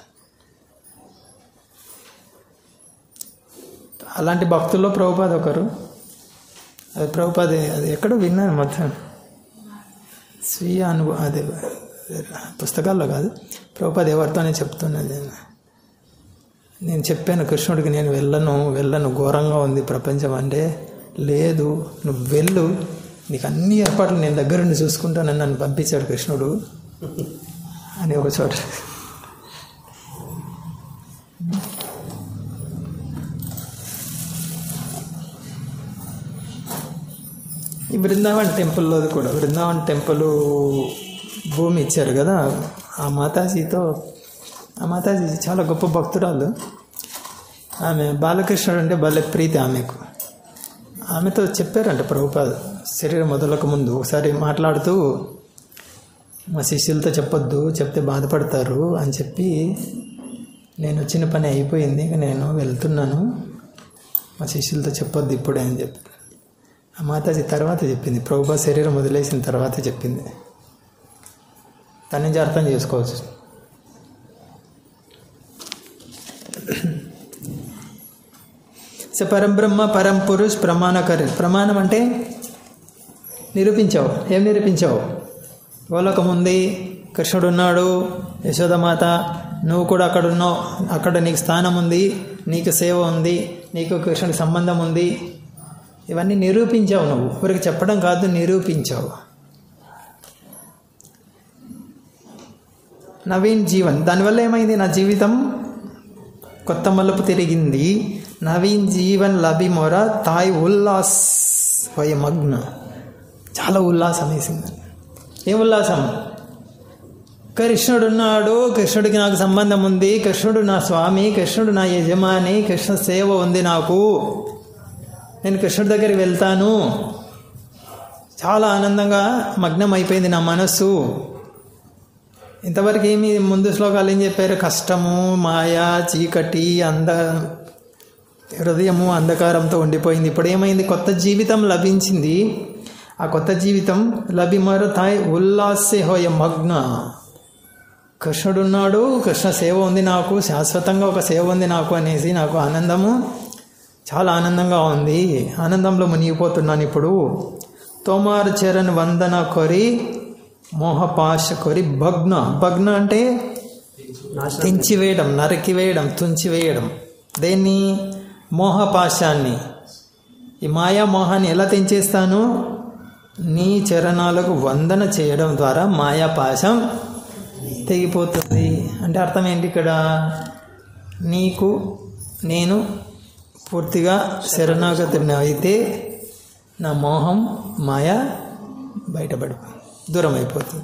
అలాంటి భక్తుల్లో ప్రభుపాద్ ఒకరు అది ప్రభుపాద్ అది ఎక్కడో విన్నాను మొత్తం స్వీయ అనుభవం అదే పుస్తకాల్లో కాదు ప్రభుపాద్ ఎవరితోనే చెప్తున్నది నేను. నేను చెప్పాను కృష్ణుడికి నేను వెళ్ళను వెళ్ళను ఘోరంగా ఉంది ప్రపంచం అంటే లేదు నువ్వు వెళ్ళు నీకు అన్ని ఏర్పాట్లు నేను దగ్గరుండి చూసుకుంటానని నన్ను పంపించాడు కృష్ణుడు అని ఒక చోట ఈ బృందావన్ టెంపుల్లోది కూడా బృందావన్ టెంపుల్ భూమి ఇచ్చారు కదా ఆ మాతాజీతో ఆ మాతాజీ చాలా గొప్ప భక్తురాలు ఆమె బాలకృష్ణుడు అంటే భలే ప్రీతి ఆమెకు ఆమెతో చెప్పారంట ప్రభుపాద శరీరం మొదలక ముందు ఒకసారి మాట్లాడుతూ మా శిష్యులతో చెప్పొద్దు చెప్తే బాధపడతారు అని చెప్పి నేను వచ్చిన పని అయిపోయింది ఇక నేను వెళ్తున్నాను మా శిష్యులతో చెప్పొద్దు ఇప్పుడే అని చెప్పి ఆ మాతాజీ తర్వాత చెప్పింది ప్రభుపా శరీరం వదిలేసిన తర్వాత చెప్పింది తన నుంచి అర్థం చేసుకోవచ్చు స పరంబ్రహ్మ పరం పురుష్ ప్రమాణకరి ప్రమాణం అంటే నిరూపించావు ఏం నిరూపించావు గోలోకం ఉంది కృష్ణుడు ఉన్నాడు యశోదమాత నువ్వు కూడా అక్కడ ఉన్నావు అక్కడ నీకు స్థానం ఉంది నీకు సేవ ఉంది నీకు కృష్ణుడికి సంబంధం ఉంది ఇవన్నీ నిరూపించావు నువ్వు ఊరికి చెప్పడం కాదు నిరూపించావు నవీన్ జీవన్ దానివల్ల ఏమైంది నా జీవితం కొత్త మలుపు తిరిగింది నవీన్ జీవన్ లభి మొర తాయ్ ఉల్లాస్ వయ మగ్న చాలా ఉల్లాసం వేసింది ఏం ఉల్లాసం కృష్ణుడు ఉన్నాడు కృష్ణుడికి నాకు సంబంధం ఉంది కృష్ణుడు నా స్వామి కృష్ణుడు నా యజమాని కృష్ణ సేవ ఉంది నాకు నేను కృష్ణుడి దగ్గరికి వెళ్తాను చాలా ఆనందంగా మగ్నం అయిపోయింది నా మనస్సు ఇంతవరకు ఏమి ముందు శ్లోకాలు ఏం చెప్పారు కష్టము మాయ చీకటి అంద హృదయము అంధకారంతో ఉండిపోయింది ఇప్పుడు ఏమైంది కొత్త జీవితం లభించింది ఆ కొత్త జీవితం లభిమరతాయ్ ఉల్లాసే హోయ మగ్న కృష్ణుడు ఉన్నాడు కృష్ణ సేవ ఉంది నాకు శాశ్వతంగా ఒక సేవ ఉంది నాకు అనేసి నాకు ఆనందము చాలా ఆనందంగా ఉంది ఆనందంలో మునిగిపోతున్నాను ఇప్పుడు తోమార్ చరణ్ వందన కొరి మోహపాశ కొరి భగ్న భగ్న అంటే తెంచివేయడం నరికివేయడం తుంచివేయడం దేన్ని మోహపాశాన్ని ఈ మాయా మోహాన్ని ఎలా తెంచేస్తాను నీ చరణాలకు వందన చేయడం ద్వారా మాయాపాశం తెగిపోతుంది అంటే అర్థం ఏంటి ఇక్కడ నీకు నేను పూర్తిగా శరణాగతుని అయితే నా మోహం మాయ బయటపడి దూరం అయిపోతుంది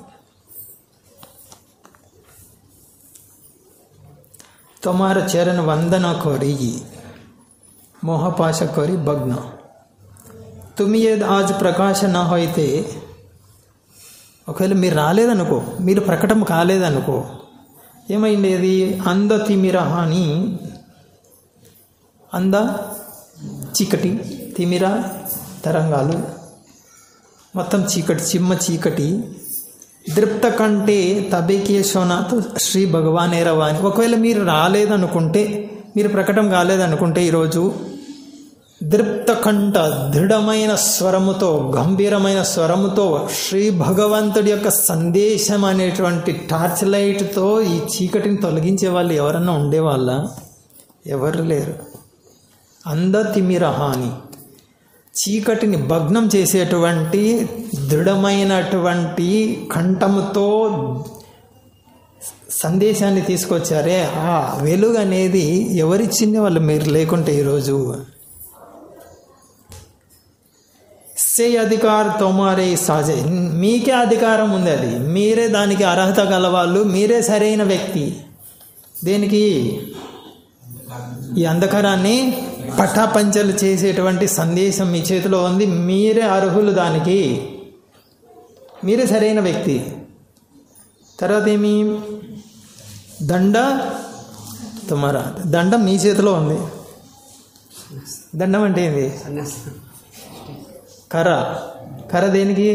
తొమార చరణ వందన కోరి మోహపాశ కోరి భగ్న తుమి ఏది ఆజ్ ప్రకాశ నా అయితే ఒకవేళ మీరు రాలేదనుకో మీరు ప్రకటన కాలేదనుకో ఏమైండేది అంద తిమిర అని అంద చీకటి తిమిర తరంగాలు మొత్తం చీకటి చిమ్మ చీకటి దృప్త కంటే తబేకే సోనాథ్ శ్రీ భగవాన్ ఏరవాణి ఒకవేళ మీరు రాలేదనుకుంటే మీరు ప్రకటన కాలేదనుకుంటే ఈరోజు దృప్త కంఠ దృఢమైన స్వరముతో గంభీరమైన స్వరముతో శ్రీ భగవంతుడి యొక్క సందేశం అనేటువంటి టార్చ్ లైట్తో ఈ చీకటిని తొలగించే వాళ్ళు ఎవరన్నా ఉండేవాళ్ళ ఎవరు లేరు అంద తిమిరహాని చీకటిని భగ్నం చేసేటువంటి దృఢమైనటువంటి కంఠముతో సందేశాన్ని తీసుకొచ్చారే ఆ వెలుగు అనేది ఎవరిచ్చింది వాళ్ళు మీరు లేకుంటే ఈరోజు సే అధికార్ తోమారే సాజే మీకే అధికారం ఉంది అది మీరే దానికి అర్హత గలవాళ్ళు మీరే సరైన వ్యక్తి దేనికి ఈ అంధకారాన్ని పటాపంచలు చేసేటువంటి సందేశం మీ చేతిలో ఉంది మీరే అర్హులు దానికి మీరే సరైన వ్యక్తి తర్వాత ఏమి దండ తుమారా దండం మీ చేతిలో ఉంది దండం అంటే ఏంది సన్యాసం కర్ర కర్ర దేనికి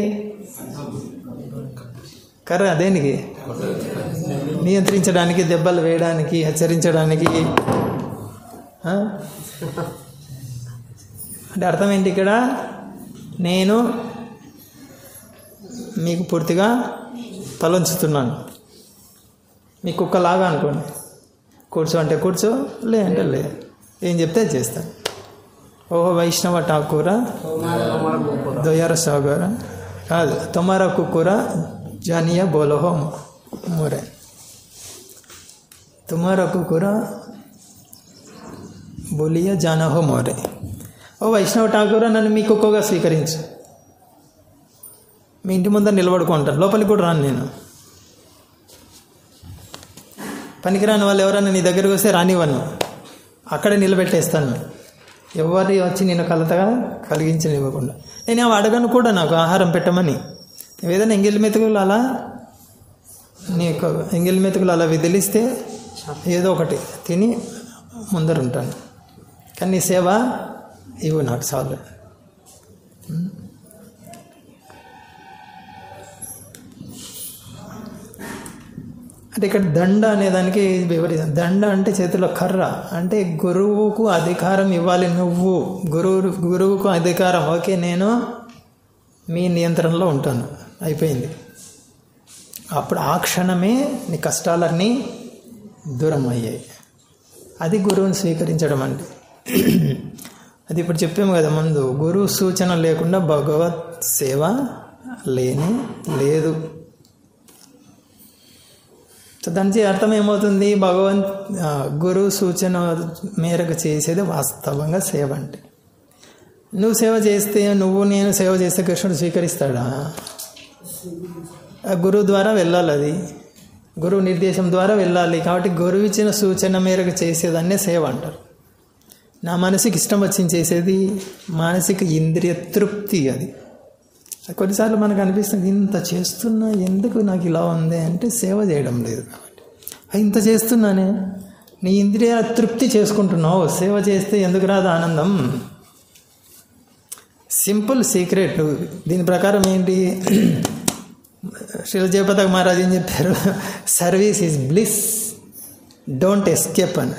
కర్ర దేనికి నియంత్రించడానికి దెబ్బలు వేయడానికి హెచ్చరించడానికి ఆ? అంటే అర్థం ఏంటి ఇక్కడ నేను మీకు పూర్తిగా తలంచుతున్నాను మీ కుక్కలాగా అనుకోండి కూర్చో అంటే కూర్చో లే అంటే లే ఏం చెప్తే అది చేస్తాను ఓహో వైష్ణవ ఠాకూర దొయ్యార సాగర కాదు తొమారా కుక్కుర జానియా బోలహో మోరే తుమారా కుక్కుర బోలియా జానహో మోరే ఓ వైష్ణవ ఠాకూర నన్ను మీ కుక్కగా స్వీకరించు మీ ఇంటి ముందర నిలబడుకుంటాను లోపలికి కూడా రాను నేను పనికిరాని వాళ్ళు ఎవరైనా నీ దగ్గరికి వస్తే రానివ్వను అక్కడే నిలబెట్టేస్తాను ఎవరి వచ్చి నేను కలతగా కలిగించనివ్వకుండా నేను అవి అడగను కూడా నాకు ఆహారం పెట్టమని నువ్వు ఏదైనా ఎంగిలి మెతుకులు అలా నీకు ఎంగిలి మెతుకులు అలా విదిలిస్తే ఏదో ఒకటి తిని ముందర ఉంటాను కానీ నీ సేవ ఇవ్వు నాకు చాలు అంటే ఇక్కడ దండ అనే దానికి వివరి దండ అంటే చేతిలో కర్ర అంటే గురువుకు అధికారం ఇవ్వాలి నువ్వు గురువు గురువుకు అధికారం ఓకే నేను మీ నియంత్రణలో ఉంటాను అయిపోయింది అప్పుడు ఆ క్షణమే నీ కష్టాలన్నీ దూరం అయ్యాయి అది గురువుని స్వీకరించడం అంటే అది ఇప్పుడు చెప్పాము కదా ముందు గురువు సూచన లేకుండా భగవత్ సేవ లేని లేదు సో దానికి అర్థం ఏమవుతుంది భగవంత్ ఆ, గురువు సూచన మేరకు చేసేది వాస్తవంగా సేవ అంటే నువ్వు సేవ చేస్తే నువ్వు నేను సేవ చేస్తే కృష్ణుడు స్వీకరిస్తాడా ఆ గురువు ద్వారా వెళ్ళాలి అది గురువు నిర్దేశం ద్వారా వెళ్ళాలి కాబట్టి గురువు ఇచ్చిన సూచన మేరకు చేసేదాన్నే సేవ అంటారు నా మనసుకి ఇష్టం వచ్చింది చేసేది మానసిక ఇంద్రియ తృప్తి అది కొన్నిసార్లు మనకు అనిపిస్తుంది ఇంత చేస్తున్నా ఎందుకు నాకు ఇలా ఉంది అంటే సేవ చేయడం లేదు కాబట్టి "ఆ, ఇంత చేస్తున్నానే నీ ఇంద్రియ తృప్తి చేసుకుంటున్నావు సేవ చేస్తే ఎందుకు రాదు ఆనందం సింపుల్ సీక్రెట్ దీని ప్రకారం ఏంటి శ్రీల జయపతాక్ మహారాజ్ ఏం చెప్పారు service is bliss don't escape అని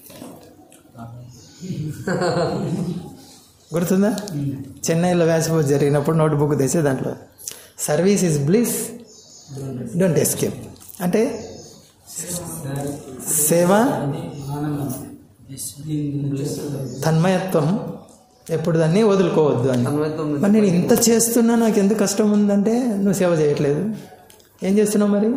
గుర్తుందా చెన్నైలో వ్యాసపూజ జరిగినప్పుడు నోట్ బుక్ తెచ్చే దాంట్లో service is bliss don't escape అంటే సేవ తన్మయత్వం ఎప్పుడు దాన్ని వదులుకోవద్దు అని తన్మయత్వం మరి నేను ఇంత చేస్తున్నా నాకు ఎంత కష్టం ఉందంటే నువ్వు సేవ చేయట్లేదు ఏం చేస్తున్నావు మరి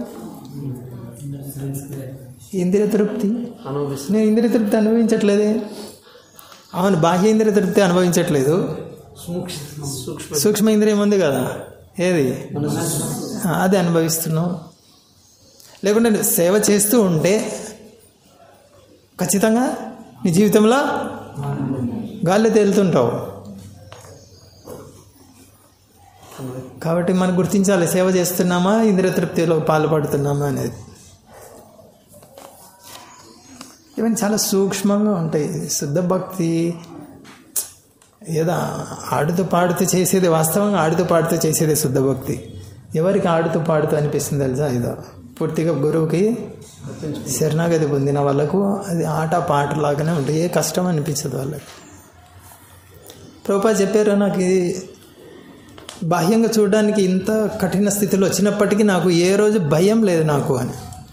ఇంద్రియ తృప్తి అనుభవిస్తుంది నేను ఇంద్రియ తృప్తి అనుభవించట్లేదే అవును బాహ్య ఇంద్రియ తృప్తి అనుభవించట్లేదు సూక్ష్మ సూక్ష్మ సూక్ష్మ ఇంద్రియం ఉంది కదా ఏది ఆ, అది అనుభవిస్తున్నావు లేకుంటే నువ్వు సేవ చేస్తూ ఉంటే ఖచ్చితంగా నీ జీవితంలో గాల్లో తేలుతుంటావు కాబట్టి మనం గుర్తించాలి సేవ చేస్తున్నామా ఇంద్రియ తృప్తిలో పాల్పడుతున్నామా అనేది ఇవన్నీ చాలా సూక్ష్మంగా ఉంటాయి శుద్ధ భక్తి ఏదో ఆడుతూ పాడుతూ చేసేది వాస్తవంగా ఆడుతూ పాడుతూ చేసేది శుద్ధ భక్తి ఎవరికి ఆడుతూ పాడుతూ అనిపిస్తుంది తెలుసా ఏదో పూర్తిగా గురువుకి శరణాగతి పొందిన వాళ్ళకు అది ఆట పాట లాగానే ఉంటుంది ఏ కష్టం అనిపించదు వాళ్ళకి ప్రభుపా చెప్పారు నాకు ఇది బాహ్యంగా చూడడానికి ఇంత కఠిన స్థితిలో వచ్చినప్పటికీ నాకు ఏ రోజు భయం లేదు నాకు అని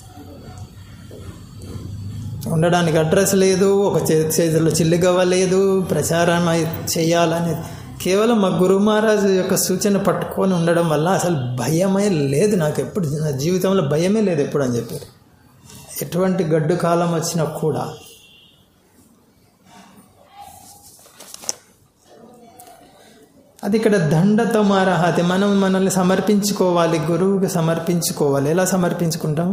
ఉండడానికి అడ్రస్ లేదు ఒక చే- చేతిలో చిల్లిగవ్వ లేదు ప్రచారం అయి- చేయాలని కేవలం మా గురు మహారాజు యొక్క సూచన పట్టుకొని ఉండడం వల్ల అసలు భయమే లేదు నాకు ఎప్పుడు నా జీవితంలో భయమే లేదు ఎప్పుడు అని చెప్పారు ఎటువంటి గడ్డు కాలం వచ్చినా కూడా అది ఇక్కడ దండతో మారహాతి మనం మనల్ని సమర్పించుకోవాలి గురువుకి సమర్పించుకోవాలి ఎలా సమర్పించుకుంటాం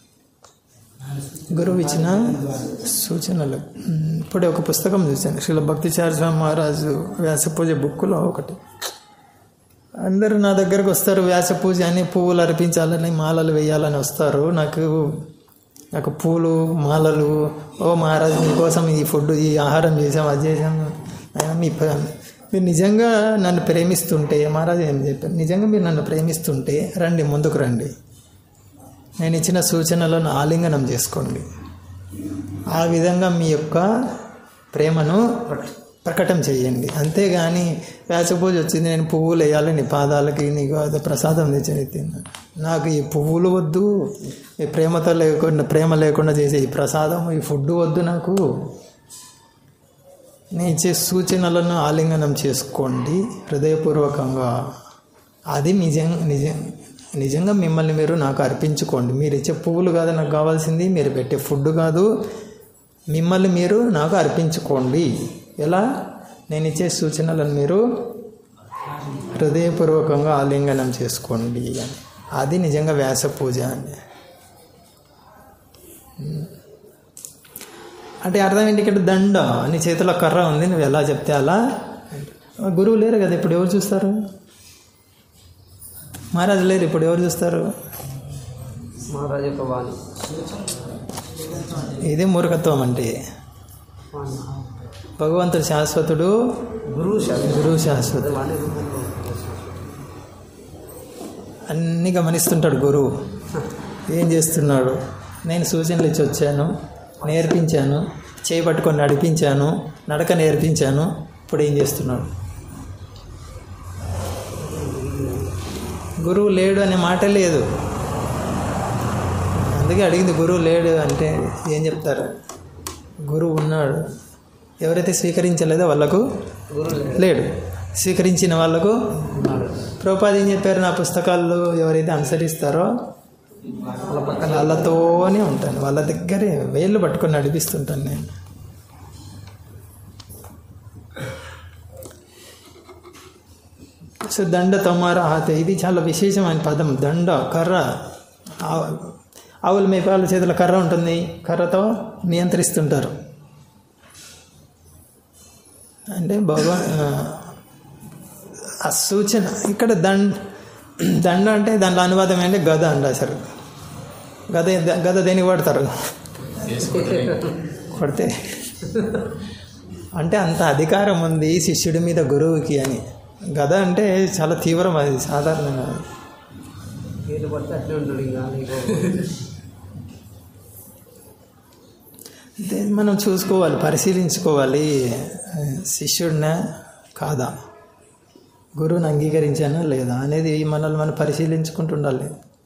గురువు ఇచ్చిన సూచనలు ఉమ్, ఇప్పుడే ఒక పుస్తకం చూశాను శ్రీల భక్తి స్వామి మహారాజు వ్యాస పూజ బుక్లో ఒకటి అందరూ నా దగ్గరకు వస్తారు వ్యాస పూజ అని పువ్వులు అర్పించాలని మాలలు వేయాలని వస్తారు నాకు నాకు పూలు మాలలు ఓ మహారాజు మీకోసం ఈ ఫుడ్ ఈ ఆహారం చేసాం అది చేసాం అయినా మీ ప- మీరు నిజంగా నన్ను ప్రేమిస్తుంటే మహారాజు ఏం చెప్పారు నిజంగా మీరు నన్ను ప్రేమిస్తుంటే రండి ముందుకు రండి నేను ఇచ్చిన సూచనలను ఆలింగనం చేసుకోండి ఆ విధంగా మీ యొక్క ప్రేమను ప్రకటన చేయండి అంతేగాని వ్యాస పూజ వచ్చింది నేను పువ్వులు వేయాలి నీ పాదాలకి నీకు అది ప్రసాదం తెచ్చి తిన్నా నాకు ఈ పువ్వులు వద్దు ఈ ప్రేమతో లేకుండా ప్రేమ లేకుండా చేసే ఈ ప్రసాదం ఈ ఫుడ్ వద్దు నాకు నేను ఇచ్చే సూచనలను ఆలింగనం చేసుకోండి హృదయపూర్వకంగా అది నిజం నిజం నిజంగా మిమ్మల్ని మీరు నాకు అర్పించుకోండి మీరు ఇచ్చే పువ్వులు కాదు నాకు కావాల్సింది మీరు పెట్టే ఫుడ్ కాదు మిమ్మల్ని మీరు నాకు అర్పించుకోండి ఎలా నేను ఇచ్చే సూచనలను మీరు హృదయపూర్వకంగా ఆలింగనం చేసుకోండి అని అది నిజంగా వ్యాస పూజ అని అంటే అర్థం ఏంటి ఇక్కడ దండ నీ చేతిలో కర్ర ఉంది నువ్వు ఎలా చెప్తే అలా గురువు లేరు కదా ఇప్పుడు ఎవరు చూస్తారు మహారాజు లేరు ఇప్పుడు ఎవరు చూస్తారు మహారాజు యొక్క వాణి ఇదే మూర్ఖత్వం అంటే వాణి భగవంతుడు శాశ్వతుడు గురువు శాస్త్రం గురువు శాశ్వతుడు వాణి రూపంలో అన్నీ గమనిస్తుంటాడు గురువు ఏం చేస్తున్నాడు నేను సూచనలు ఇచ్చి వచ్చాను నేర్పించాను చేయి పట్టుకొని నడిపించాను నడక నేర్పించాను ఇప్పుడు ఏం చేస్తున్నాడు గురువు లేడు అనే మాట లేదు అందుకే అడిగింది గురువు లేడు అంటే ఏం చెప్తారు గురువు ఉన్నాడు ఎవరైతే స్వీకరించలేదో వాళ్ళకు గురువు లేడు స్వీకరించిన వాళ్ళకు ఉన్నాడు ప్రభుపాద ఏం చెప్పారు నా పుస్తకాల్లో ఎవరైతే అనుసరిస్తారో వాళ్ళ పక్కన వాళ్ళతోనే ఉంటాను వాళ్ళ దగ్గరే వేళ్ళు పట్టుకొని నడిపిస్తుంటాను నేను సో దండ తొమార హాత ఇది చాలా విశేషమైన పదం దండ కర్ర ఆవు- ఆవుల మేపాల చేతిలో కర్ర ఉంటుంది కర్రతో నియంత్రిస్తుంటారు అంటే భగవా ఆ సూచన ఇక్కడ దండ దండ అంటే దాంట్లో అనువాదం ఏంటి గద అంట అసలు గద గద దేనికి పడతారు వేసుకుంటే కొడితే అంటే అంత అధికారం ఉంది శిష్యుడి మీద గురువుకి అని గద అంటే చాలా తీవ్రం అది సాధారణంగా ఏది పడితే అట్లే ఉంటాడు ఇంకా నీకు అంటే మనం చూసుకోవాలి పరిశీలించుకోవాలి శిష్యుడినా కాదా గురువుని అంగీకరించానా లేదా అనేది మనల్ని మనం పరిశీలించుకుంటుండాలి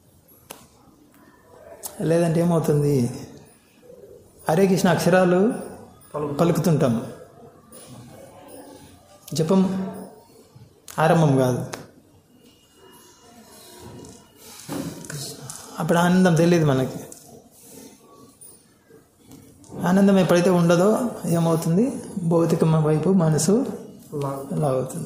లేదంటే ఏమవుతుంది హరే కృష్ణ అక్షరాలు పలుకుతుంటాం జపం ఆరంభం కాదు అప్పుడు ఆనందం తెలియదు మనకి ఆనందం ఎప్పుడైతే ఉండదో ఏమవుతుంది భౌతిక వైపు మనసు లాగు. లాగుతుంది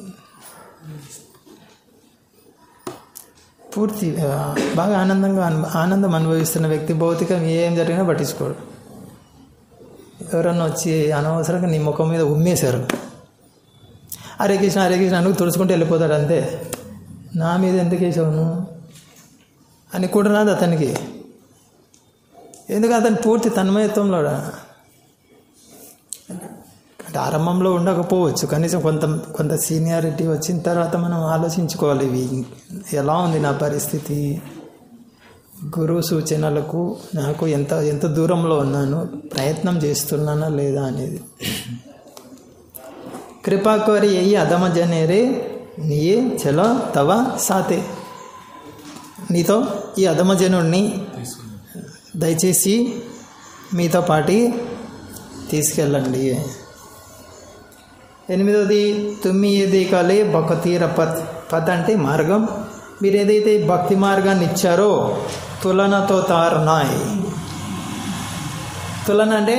పూర్తి ఆ, బాగా ఆనందంగా అను- ఆనందం అనుభవిస్తున్న వ్యక్తి భౌతికం ఏం జరిగినా పట్టించుకోడు ఎవరన్నా వచ్చి అనవసరంగా నీ ముఖం మీద ఉమ్మేశారు హరే కృష్ణ హరే కృష్ణ అనుకు తుడుచుకుంటూ వెళ్ళిపోతాడు అంతే నా మీద ఎందుకు వేసావు నువ్వు అని కూడా రాదు అతనికి ఎందుకు అతను పూర్తి తన్మయత్వంలో అంటే ఆరంభంలో ఉండకపోవచ్చు కనీసం కొంత కొంత సీనియారిటీ వచ్చిన తర్వాత మనం ఆలోచించుకోవాలి ఇవి ఎలా ఉంది నా పరిస్థితి గురువు సూచనలకు నాకు ఎంత ఎంత దూరంలో ఉన్నాను ప్రయత్నం చేస్తున్నానా లేదా అనేది కృపా కోరి ఎయ్యి అధమ జనేరే నీయే చలో తవ సాతే నీతో ఈ అధమజనుడిని దయచేసి మీతో పాటి తీసుకెళ్ళండి ఎనిమిదవది తుమ్మి ఏది కాలే భక్తీర పత్ పత్ అంటే మార్గం మీరు ఏదైతే ఈ భక్తి మార్గాన్ని ఇచ్చారో తులనతో తారునాయ్ తులన అంటే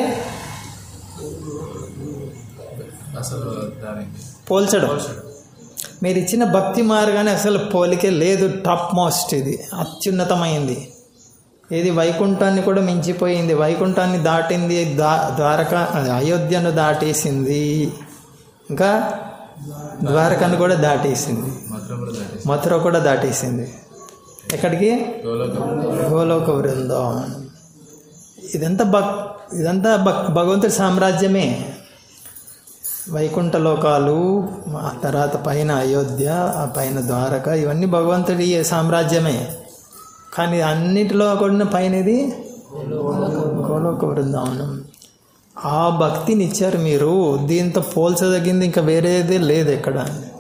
అసలు దానికి పోల్చడం మీరు ఇచ్చిన భక్తి మార్గాన్ని అసలు పోలికే లేదు టాప్ మోస్ట్ ఇది అత్యున్నతమైంది ఇది వైకుంఠాన్ని కూడా మించిపోయింది వైకుంఠాన్ని దాటింది దా ద్వారక అయోధ్యను దాటేసింది ఇంకా ద్వారకను కూడా దాటేసింది మాత్రం కూడా దాటేసి మథుర కూడా దాటేసింది ఎక్కడికి గోలోకం గోలోక బృందావనం ఇదంతా భక్ ఇదంతా భక్ భగవంతుడి సామ్రాజ్యమే వైకుంఠ లోకాలు ఆ తర్వాత పైన అయోధ్య ఆ పైన ద్వారక ఇవన్నీ భగవంతుడి సామ్రాజ్యమే కానీ అన్నిటిలో కూడా పైనది గోలోక బృందావనం ఆ భక్తిని ఇచ్చారు మీరు దీంతో పోల్చదగింది ఇంకా వేరేది లేదు ఎక్కడ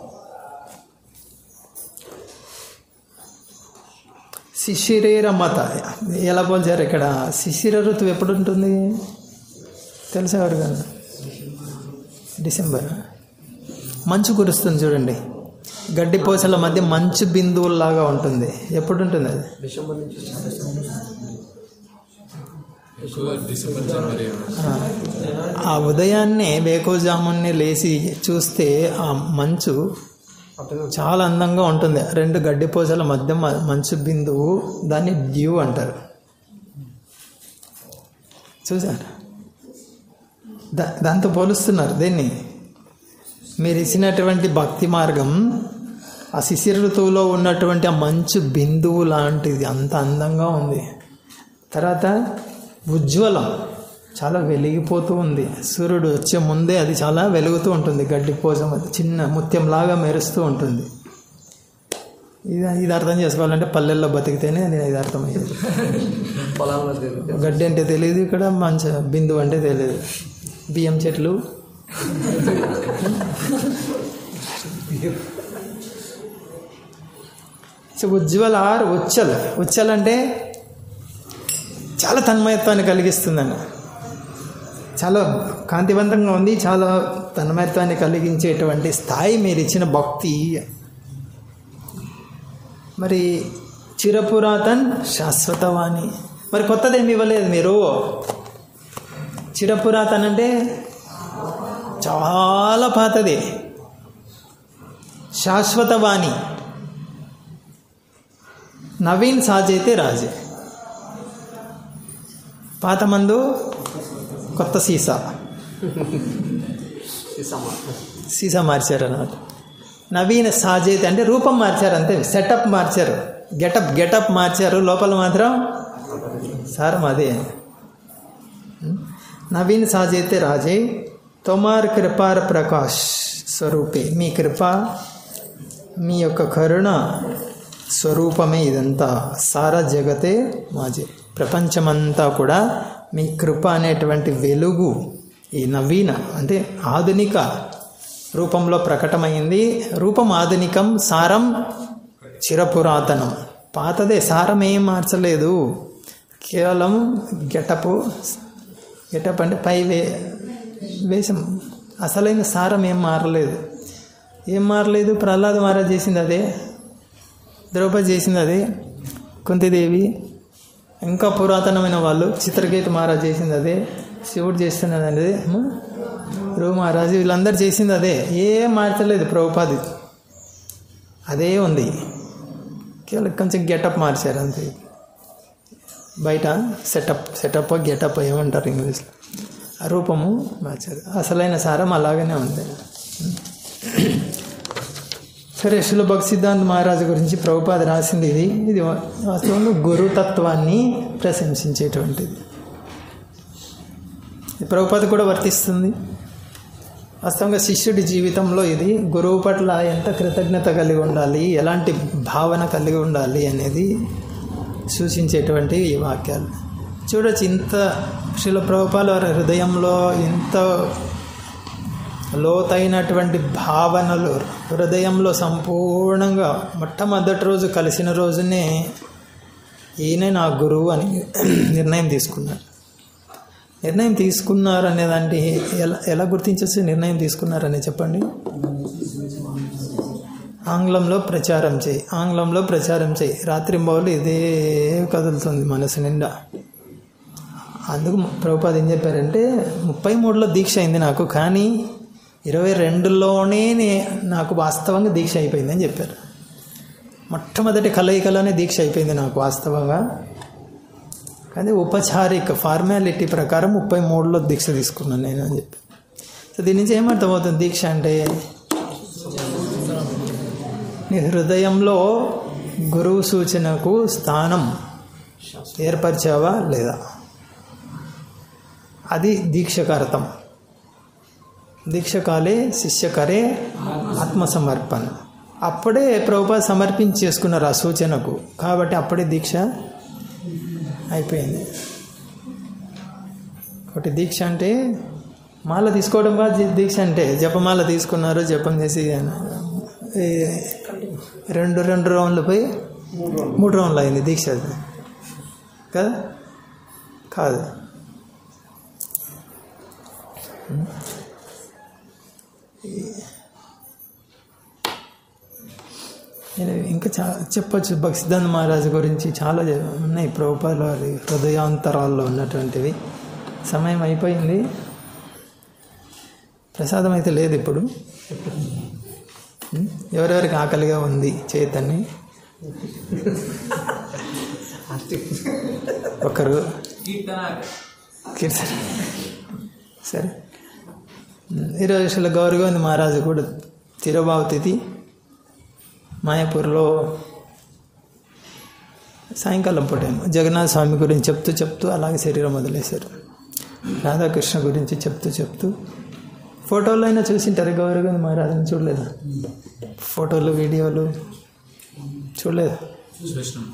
శిశిరేర మత ఎలా పోల్చారు ఇక్కడ శిశిర ఋతువు ఎప్పుడు ఉంటుంది తెలుసా ఎవరు కదా డిసెంబర్ మంచు కురుస్తుంది చూడండి గడ్డి పోసల మధ్య మంచు బిందువుల్లాగా ఉంటుంది ఎప్పుడు ఉంటుంది అది డిసెంబర్ నుంచి ఎక్కువ డిసెంబర్ జనవరి ఆ, ఆ ఉదయాన్నే వేకోజామున్ని లేచి చూస్తే ఆ మంచు అతను చాలా అందంగా ఉంటుంది రెండు గడ్డిపోసల మధ్య మ- మంచు బిందువు దాన్ని డ్యూ అంటారు చూసారు దా దాంతో పోలుస్తున్నారు దేన్ని మీరు ఇచ్చినటువంటి భక్తి మార్గం ఆ శిశిర ఋతువులో ఉన్నటువంటి ఆ మంచు బిందువు లాంటిది అంత అందంగా ఉంది తర్వాత ఉజ్వలం చాలా వెలిగిపోతూ ఉంది సూర్యుడు వచ్చే ముందే అది చాలా వెలుగుతూ ఉంటుంది గడ్డి పోసం అది చిన్న ముత్యంలాగా మెరుస్తూ ఉంటుంది ఇది ఇది అర్థం చేసుకోవాలంటే పల్లెల్లో బతికితేనే అది ఇది అర్థమయ్యేది పొలంలో తిరిగితే గడ్డి అంటే తెలియదు ఇక్కడ మంచి బిందు అంటే తెలియదు బియ్యం చెట్లు సో ఉజ్వల ఆర్ ఉచ్చల్ ఉచ్చల్ అంటే చాలా తన్మయత్వాన్ని కలిగిస్తుందండి చాలా కాంతివంతంగా ఉంది చాలా తన్మయత్వాన్ని కలిగించేటువంటి స్థాయి మీరు ఇచ్చిన భక్తి మరి చిరపురాతన్ శాశ్వతవాణి మరి కొత్తదేమి ఇవ్వలేదు మీరు చిరపురాతన్ అంటే చాలా పాతది శాశ్వతవాణి నవీన్ సాజైతే రాజే పాత మందు కొత్త సీసా సీసమ్మ సీసా మార్చారు అన్నమాట నవీన సాజేత్ అంటే రూపం మార్చారు అంతే సెటప్ మార్చారు గెటప్ గెటప్ మార్చారు లోపల మాత్రం సారం అదే నవీన్ సాజేతే రాజే తొమార్ కృపార్ ప్రకాష్ స్వరూపే మీ కృప మీ యొక్క కరుణ స్వరూపమే ఇదంతా సారా జగతే మాజీ ప్రపంచమంతా కూడా మీ కృప అనేటువంటి వెలుగు ఈ నవీన అంటే ఆధునిక రూపంలో ప్రకటమైంది రూపం ఆధునికం సారం చిరపురాతనం పాతదే సారం ఏం మార్చలేదు కేవలం గెటపు గెటప్ అంటే పై వే వేషం అసలైన సారం ఏం మారలేదు ఏం మారలేదు ప్రహ్లాద్ మహారాజ్ చేసింది అదే ద్రౌపది చేసింది అదే కుంతిదేవి ఇంకా పురాతనమైన వాళ్ళు చిత్రకేతు మహారాజ్ చేసింది అదే శివుడు చేస్తున్నది అదే ధ్రువ మహారాజు వీళ్ళందరూ చేసింది అదే ఏం మార్చలేదు ప్రభుపాది అదే ఉంది కేవలం కొంచెం గెటప్ మార్చారు అంతే బయట సెటప్ సెటప్ గెటప్ ఏమంటారు ఇంగ్లీష్లో ఆ రూపము మార్చారు అసలైన సారం అలాగనే ఉంది సరే శిల భక్తి సిద్ధాంత్ మహారాజు గురించి ప్రభుపాద రాసింది ఇది ఇది వాస్తవంగా గురుతత్వాన్ని ప్రశంసించేటువంటిది ఇది ప్రభుపాద కూడా వర్తిస్తుంది వాస్తవంగా శిష్యుడి జీవితంలో ఇది గురువు పట్ల ఎంత కృతజ్ఞత కలిగి ఉండాలి ఎలాంటి భావన కలిగి ఉండాలి అనేది సూచించేటువంటి ఈ వాక్యాలు చూడొచ్చు ఇంత శిల ప్రభుపాల వారి హృదయంలో ఇంత లోతైనటువంటి భావనలు హృదయంలో సంపూర్ణంగా మొట్టమొదటి రోజు కలిసిన రోజునే ఈయనే నా గురువు అని నిర్ణయం తీసుకున్నారు నిర్ణయం తీసుకున్నారు అనేదాన్ని ఎలా ఎలా గుర్తించవచ్చు నిర్ణయం తీసుకున్నారని చెప్పండి ఆంగ్లంలో ప్రచారం చేయి ఆంగ్లంలో ప్రచారం చేయి రాత్రింబౌలు ఇదే కదులుతుంది మనసు నిండా అందుకు ప్రభుపాద ఏం చెప్పారంటే ముప్పై మూడులో దీక్ష అయింది నాకు కానీ ఇరవై రెండులోనే నే- నాకు వాస్తవంగా దీక్ష అయిపోయిందని చెప్పారు మొట్టమొదటి కలయికలోనే దీక్ష అయిపోయింది నాకు వాస్తవంగా కానీ ఉపచారిక ఫార్మాలిటీ ప్రకారం ముప్పై మూడులో దీక్ష తీసుకున్నాను నేను అని చెప్పి సో దీని నుంచి ఏమర్థమవుతుంది దీక్ష అంటే నీ హృదయంలో గురువు సూచనకు స్థానం ఏర్పరిచావా లేదా అది దీక్షకు అర్థం దీక్షకాలే శిష్యకరే ఆత్మసమర్పణ అప్పుడే ప్రభుపాద సమర్పించి చేసుకున్నారు ఆ సూచనకు కాబట్టి అప్పుడే దీక్ష అయిపోయింది ఒకటి దీక్ష అంటే మాల తీసుకోవడం కాదు దీ- దీక్ష అంటే జపమాల తీసుకున్నారు జపం చేసి ఈ రెండు రెండు రౌండ్లు పోయి మూడు రౌండ్లు అయింది దీక్ష అది. కదా కాదు నేను ఇంకా చా చెప్పొచ్చు భక్సిద్ధాంత్ మహారాజు గురించి చాలా చె- ఉన్నాయి ప్రభుపాల వారి హృదయాంతరాల్లో ఉన్నటువంటివి సమయం అయిపోయింది ప్రసాదం అయితే లేదు ఇప్పుడు ఉం? ఎవరెవరికి ఆకలిగా ఉంది చేతన్ని ఒకరు కీర్తన సరే ఈరోజు అసలు గౌరగోవింద్ మహారాజు కూడా తిరుబావు తిథి మాయాపూర్లో సాయంకాలం పూటేమో జగన్నాథ స్వామి గురించి చెప్తూ చెప్తూ అలాగే శరీరం వదిలేశారు రాధాకృష్ణ గురించి చెప్తూ చెప్తూ ఫోటోలో అయినా చూసింటారు గౌరగోవింద్ మహారాజుని చూడలేదా ఫోటోలు వీడియోలు చూడలేదు చూసినాం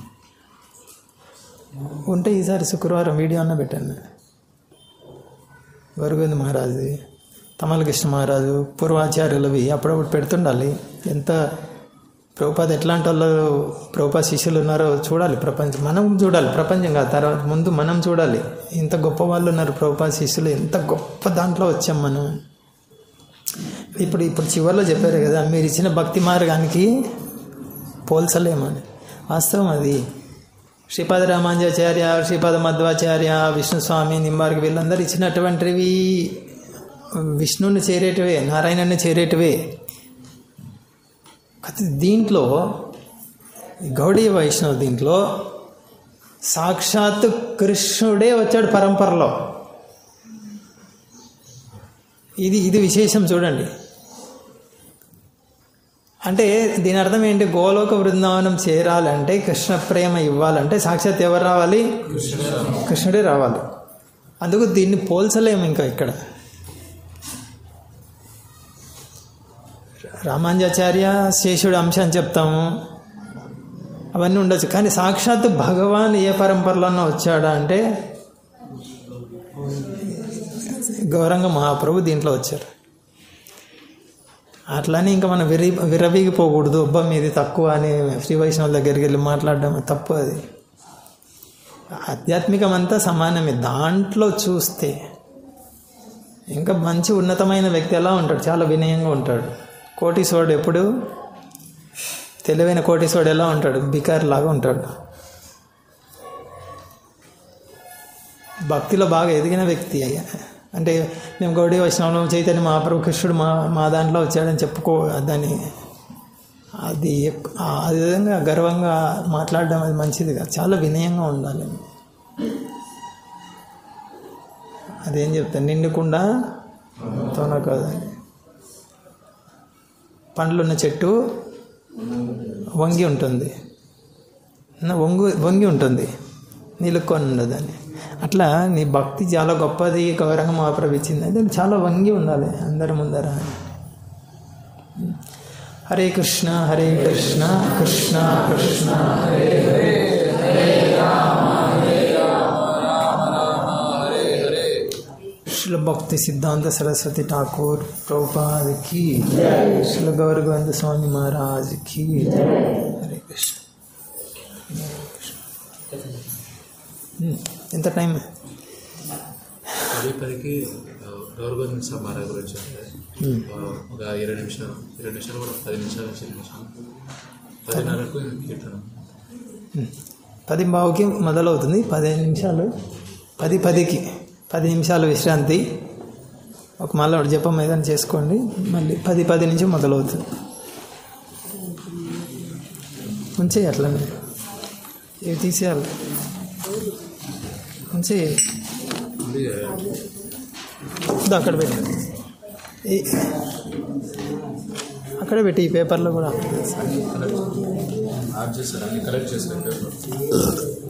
ఉంటే ఈసారి శుక్రవారం వీడియో అన్న పెట్టాను నేను గౌరగోవింద్ మహారాజు తమలకృష్ణ మహారాజు పూర్వాచార్యులవి అప్పుడప్పుడు పెడుతుండాలి ఎంత ప్రభుపాద ఎట్లాంటి వాళ్ళు ప్రభుపాద శిష్యులు ఉన్నారో చూడాలి ప్రపంచం మనం చూడాలి ప్రపంచం కాదు తర్వాత ముందు మనం చూడాలి ఇంత గొప్ప వాళ్ళు ఉన్నారు ప్రభుపాద శిష్యులు ఎంత గొప్ప దాంట్లో వచ్చాం మనం ఇప్పుడు ఇప్పుడు చివరిలో చెప్పారు కదా మీరు ఇచ్చిన భక్తి మార్గానికి పోల్చలేమని వాస్తవం అది శ్రీపాద రామాంజాచార్య శ్రీపాద మధ్వాచార్య విష్ణుస్వామి నింబార్కి వీళ్ళందరూ ఇచ్చినటువంటివి విష్ణుని చేరేటివే నారాయణని చేరేటివే కాకపోతే దీంట్లో ఈ గౌడీయ వైష్ణవ దీంట్లో సాక్షాత్ కృష్ణుడే వచ్చాడు పరంపరలో ఇది ఇది విశేషం చూడండి అంటే దీని అర్థం ఏంటి గోలోక బృందావనం చేరాలంటే కృష్ణ ప్రేమ ఇవ్వాలంటే సాక్షాత్ ఎవరు రావాలి కృష్ణుడే రావాలి అందుకు దీన్ని పోల్చలేము ఇంకా ఇక్కడ రామాంజాచార్య శేషుడు అంశం చెప్తాము అవన్నీ ఉండొచ్చు కానీ సాక్షాత్ భగవాన్ ఏ పరంపరలోనో వచ్చాడా అంటే గౌరంగ మహాప్రభు దీంట్లో వచ్చారు అట్లానే ఇంకా మనం విరి విరవీగిపోకూడదు అబ్బా మీది తక్కువ అని శ్రీ వైష్ణవుల దగ్గరికి వెళ్ళి మాట్లాడడం తప్పు అది ఆధ్యాత్మికం అంతా సమానమే దాంట్లో చూస్తే ఇంకా మంచి ఉన్నతమైన వ్యక్తి ఎలా ఉంటాడు చాలా వినయంగా ఉంటాడు కోటీశ్వరుడు ఎప్పుడు తెలివైన కోటీశ్వరుడు ఎలా ఉంటాడు బికార్ లాగా ఉంటాడు భక్తిలో బాగా ఎదిగిన వ్యక్తి అయ్యా అంటే మేము గౌడీ వైష్ణవం చైతన్య మహాప్రభు కృష్ణుడు మా మా దాంట్లో వచ్చాడని చెప్పుకో దాన్ని అది ఎక్- ఆ విధంగా గర్వంగా మాట్లాడడం అది మంచిది కాదు చాలా వినయంగా ఉండాలి అదేం చెప్తాను నిండుకుండా తోన కాదని పండ్లున్న చెట్టు వంగి ఉంటుంది నా వంగు వంగి ఉంటుంది నిలుక్కొని ఉండదని అట్లా నీ భక్తి చాలా గొప్పది గౌరవంగా మహాప్రభు ఇచ్చింది అయితే చాలా వంగి ఉండాలి అందరి ముందర హరే కృష్ణ హరే కృష్ణ కృష్ణ కృష్ణ హరే హరే శిల భక్తి సిద్ధాంత సరస్వతి ఠాకూర్ ప్రభుపాద్ కి శిల గౌర గోవింద స్వామి మహారాజ్ కి హరే కృష్ణ ఉమ్, ఎంత టైం పది పదికి గౌరవ సమారా గురించి అంటే ఆ, ఒక ఇరవై నిమిషాలు ఇరవై నిమిషాలు కూడా పది నిమిషాలు నుంచి నిమిషాలు పదిన్నరకు కీర్తనం ఉమ్, పది బావుకి మొదలవుతుంది పదిహేను నిమిషాలు పది పదికి పది నిమిషాలు విశ్రాంతి ఒక మళ్ళీ ఒకటి జపం ఏదైనా చేసుకోండి మళ్ళీ పది పది నుంచి మొదలవుతుంది ఉంచేయి అట్లనే ఇవి తీసేయాలి ఉంచేయి ఇది ఇదో అక్కడ పెట్టి ఈ- అక్కడే పెట్టి ఈ పేపర్లో కూడా ఆఫ్ చేస్తారు అన్ని కలెక్ట్ చేస్తారు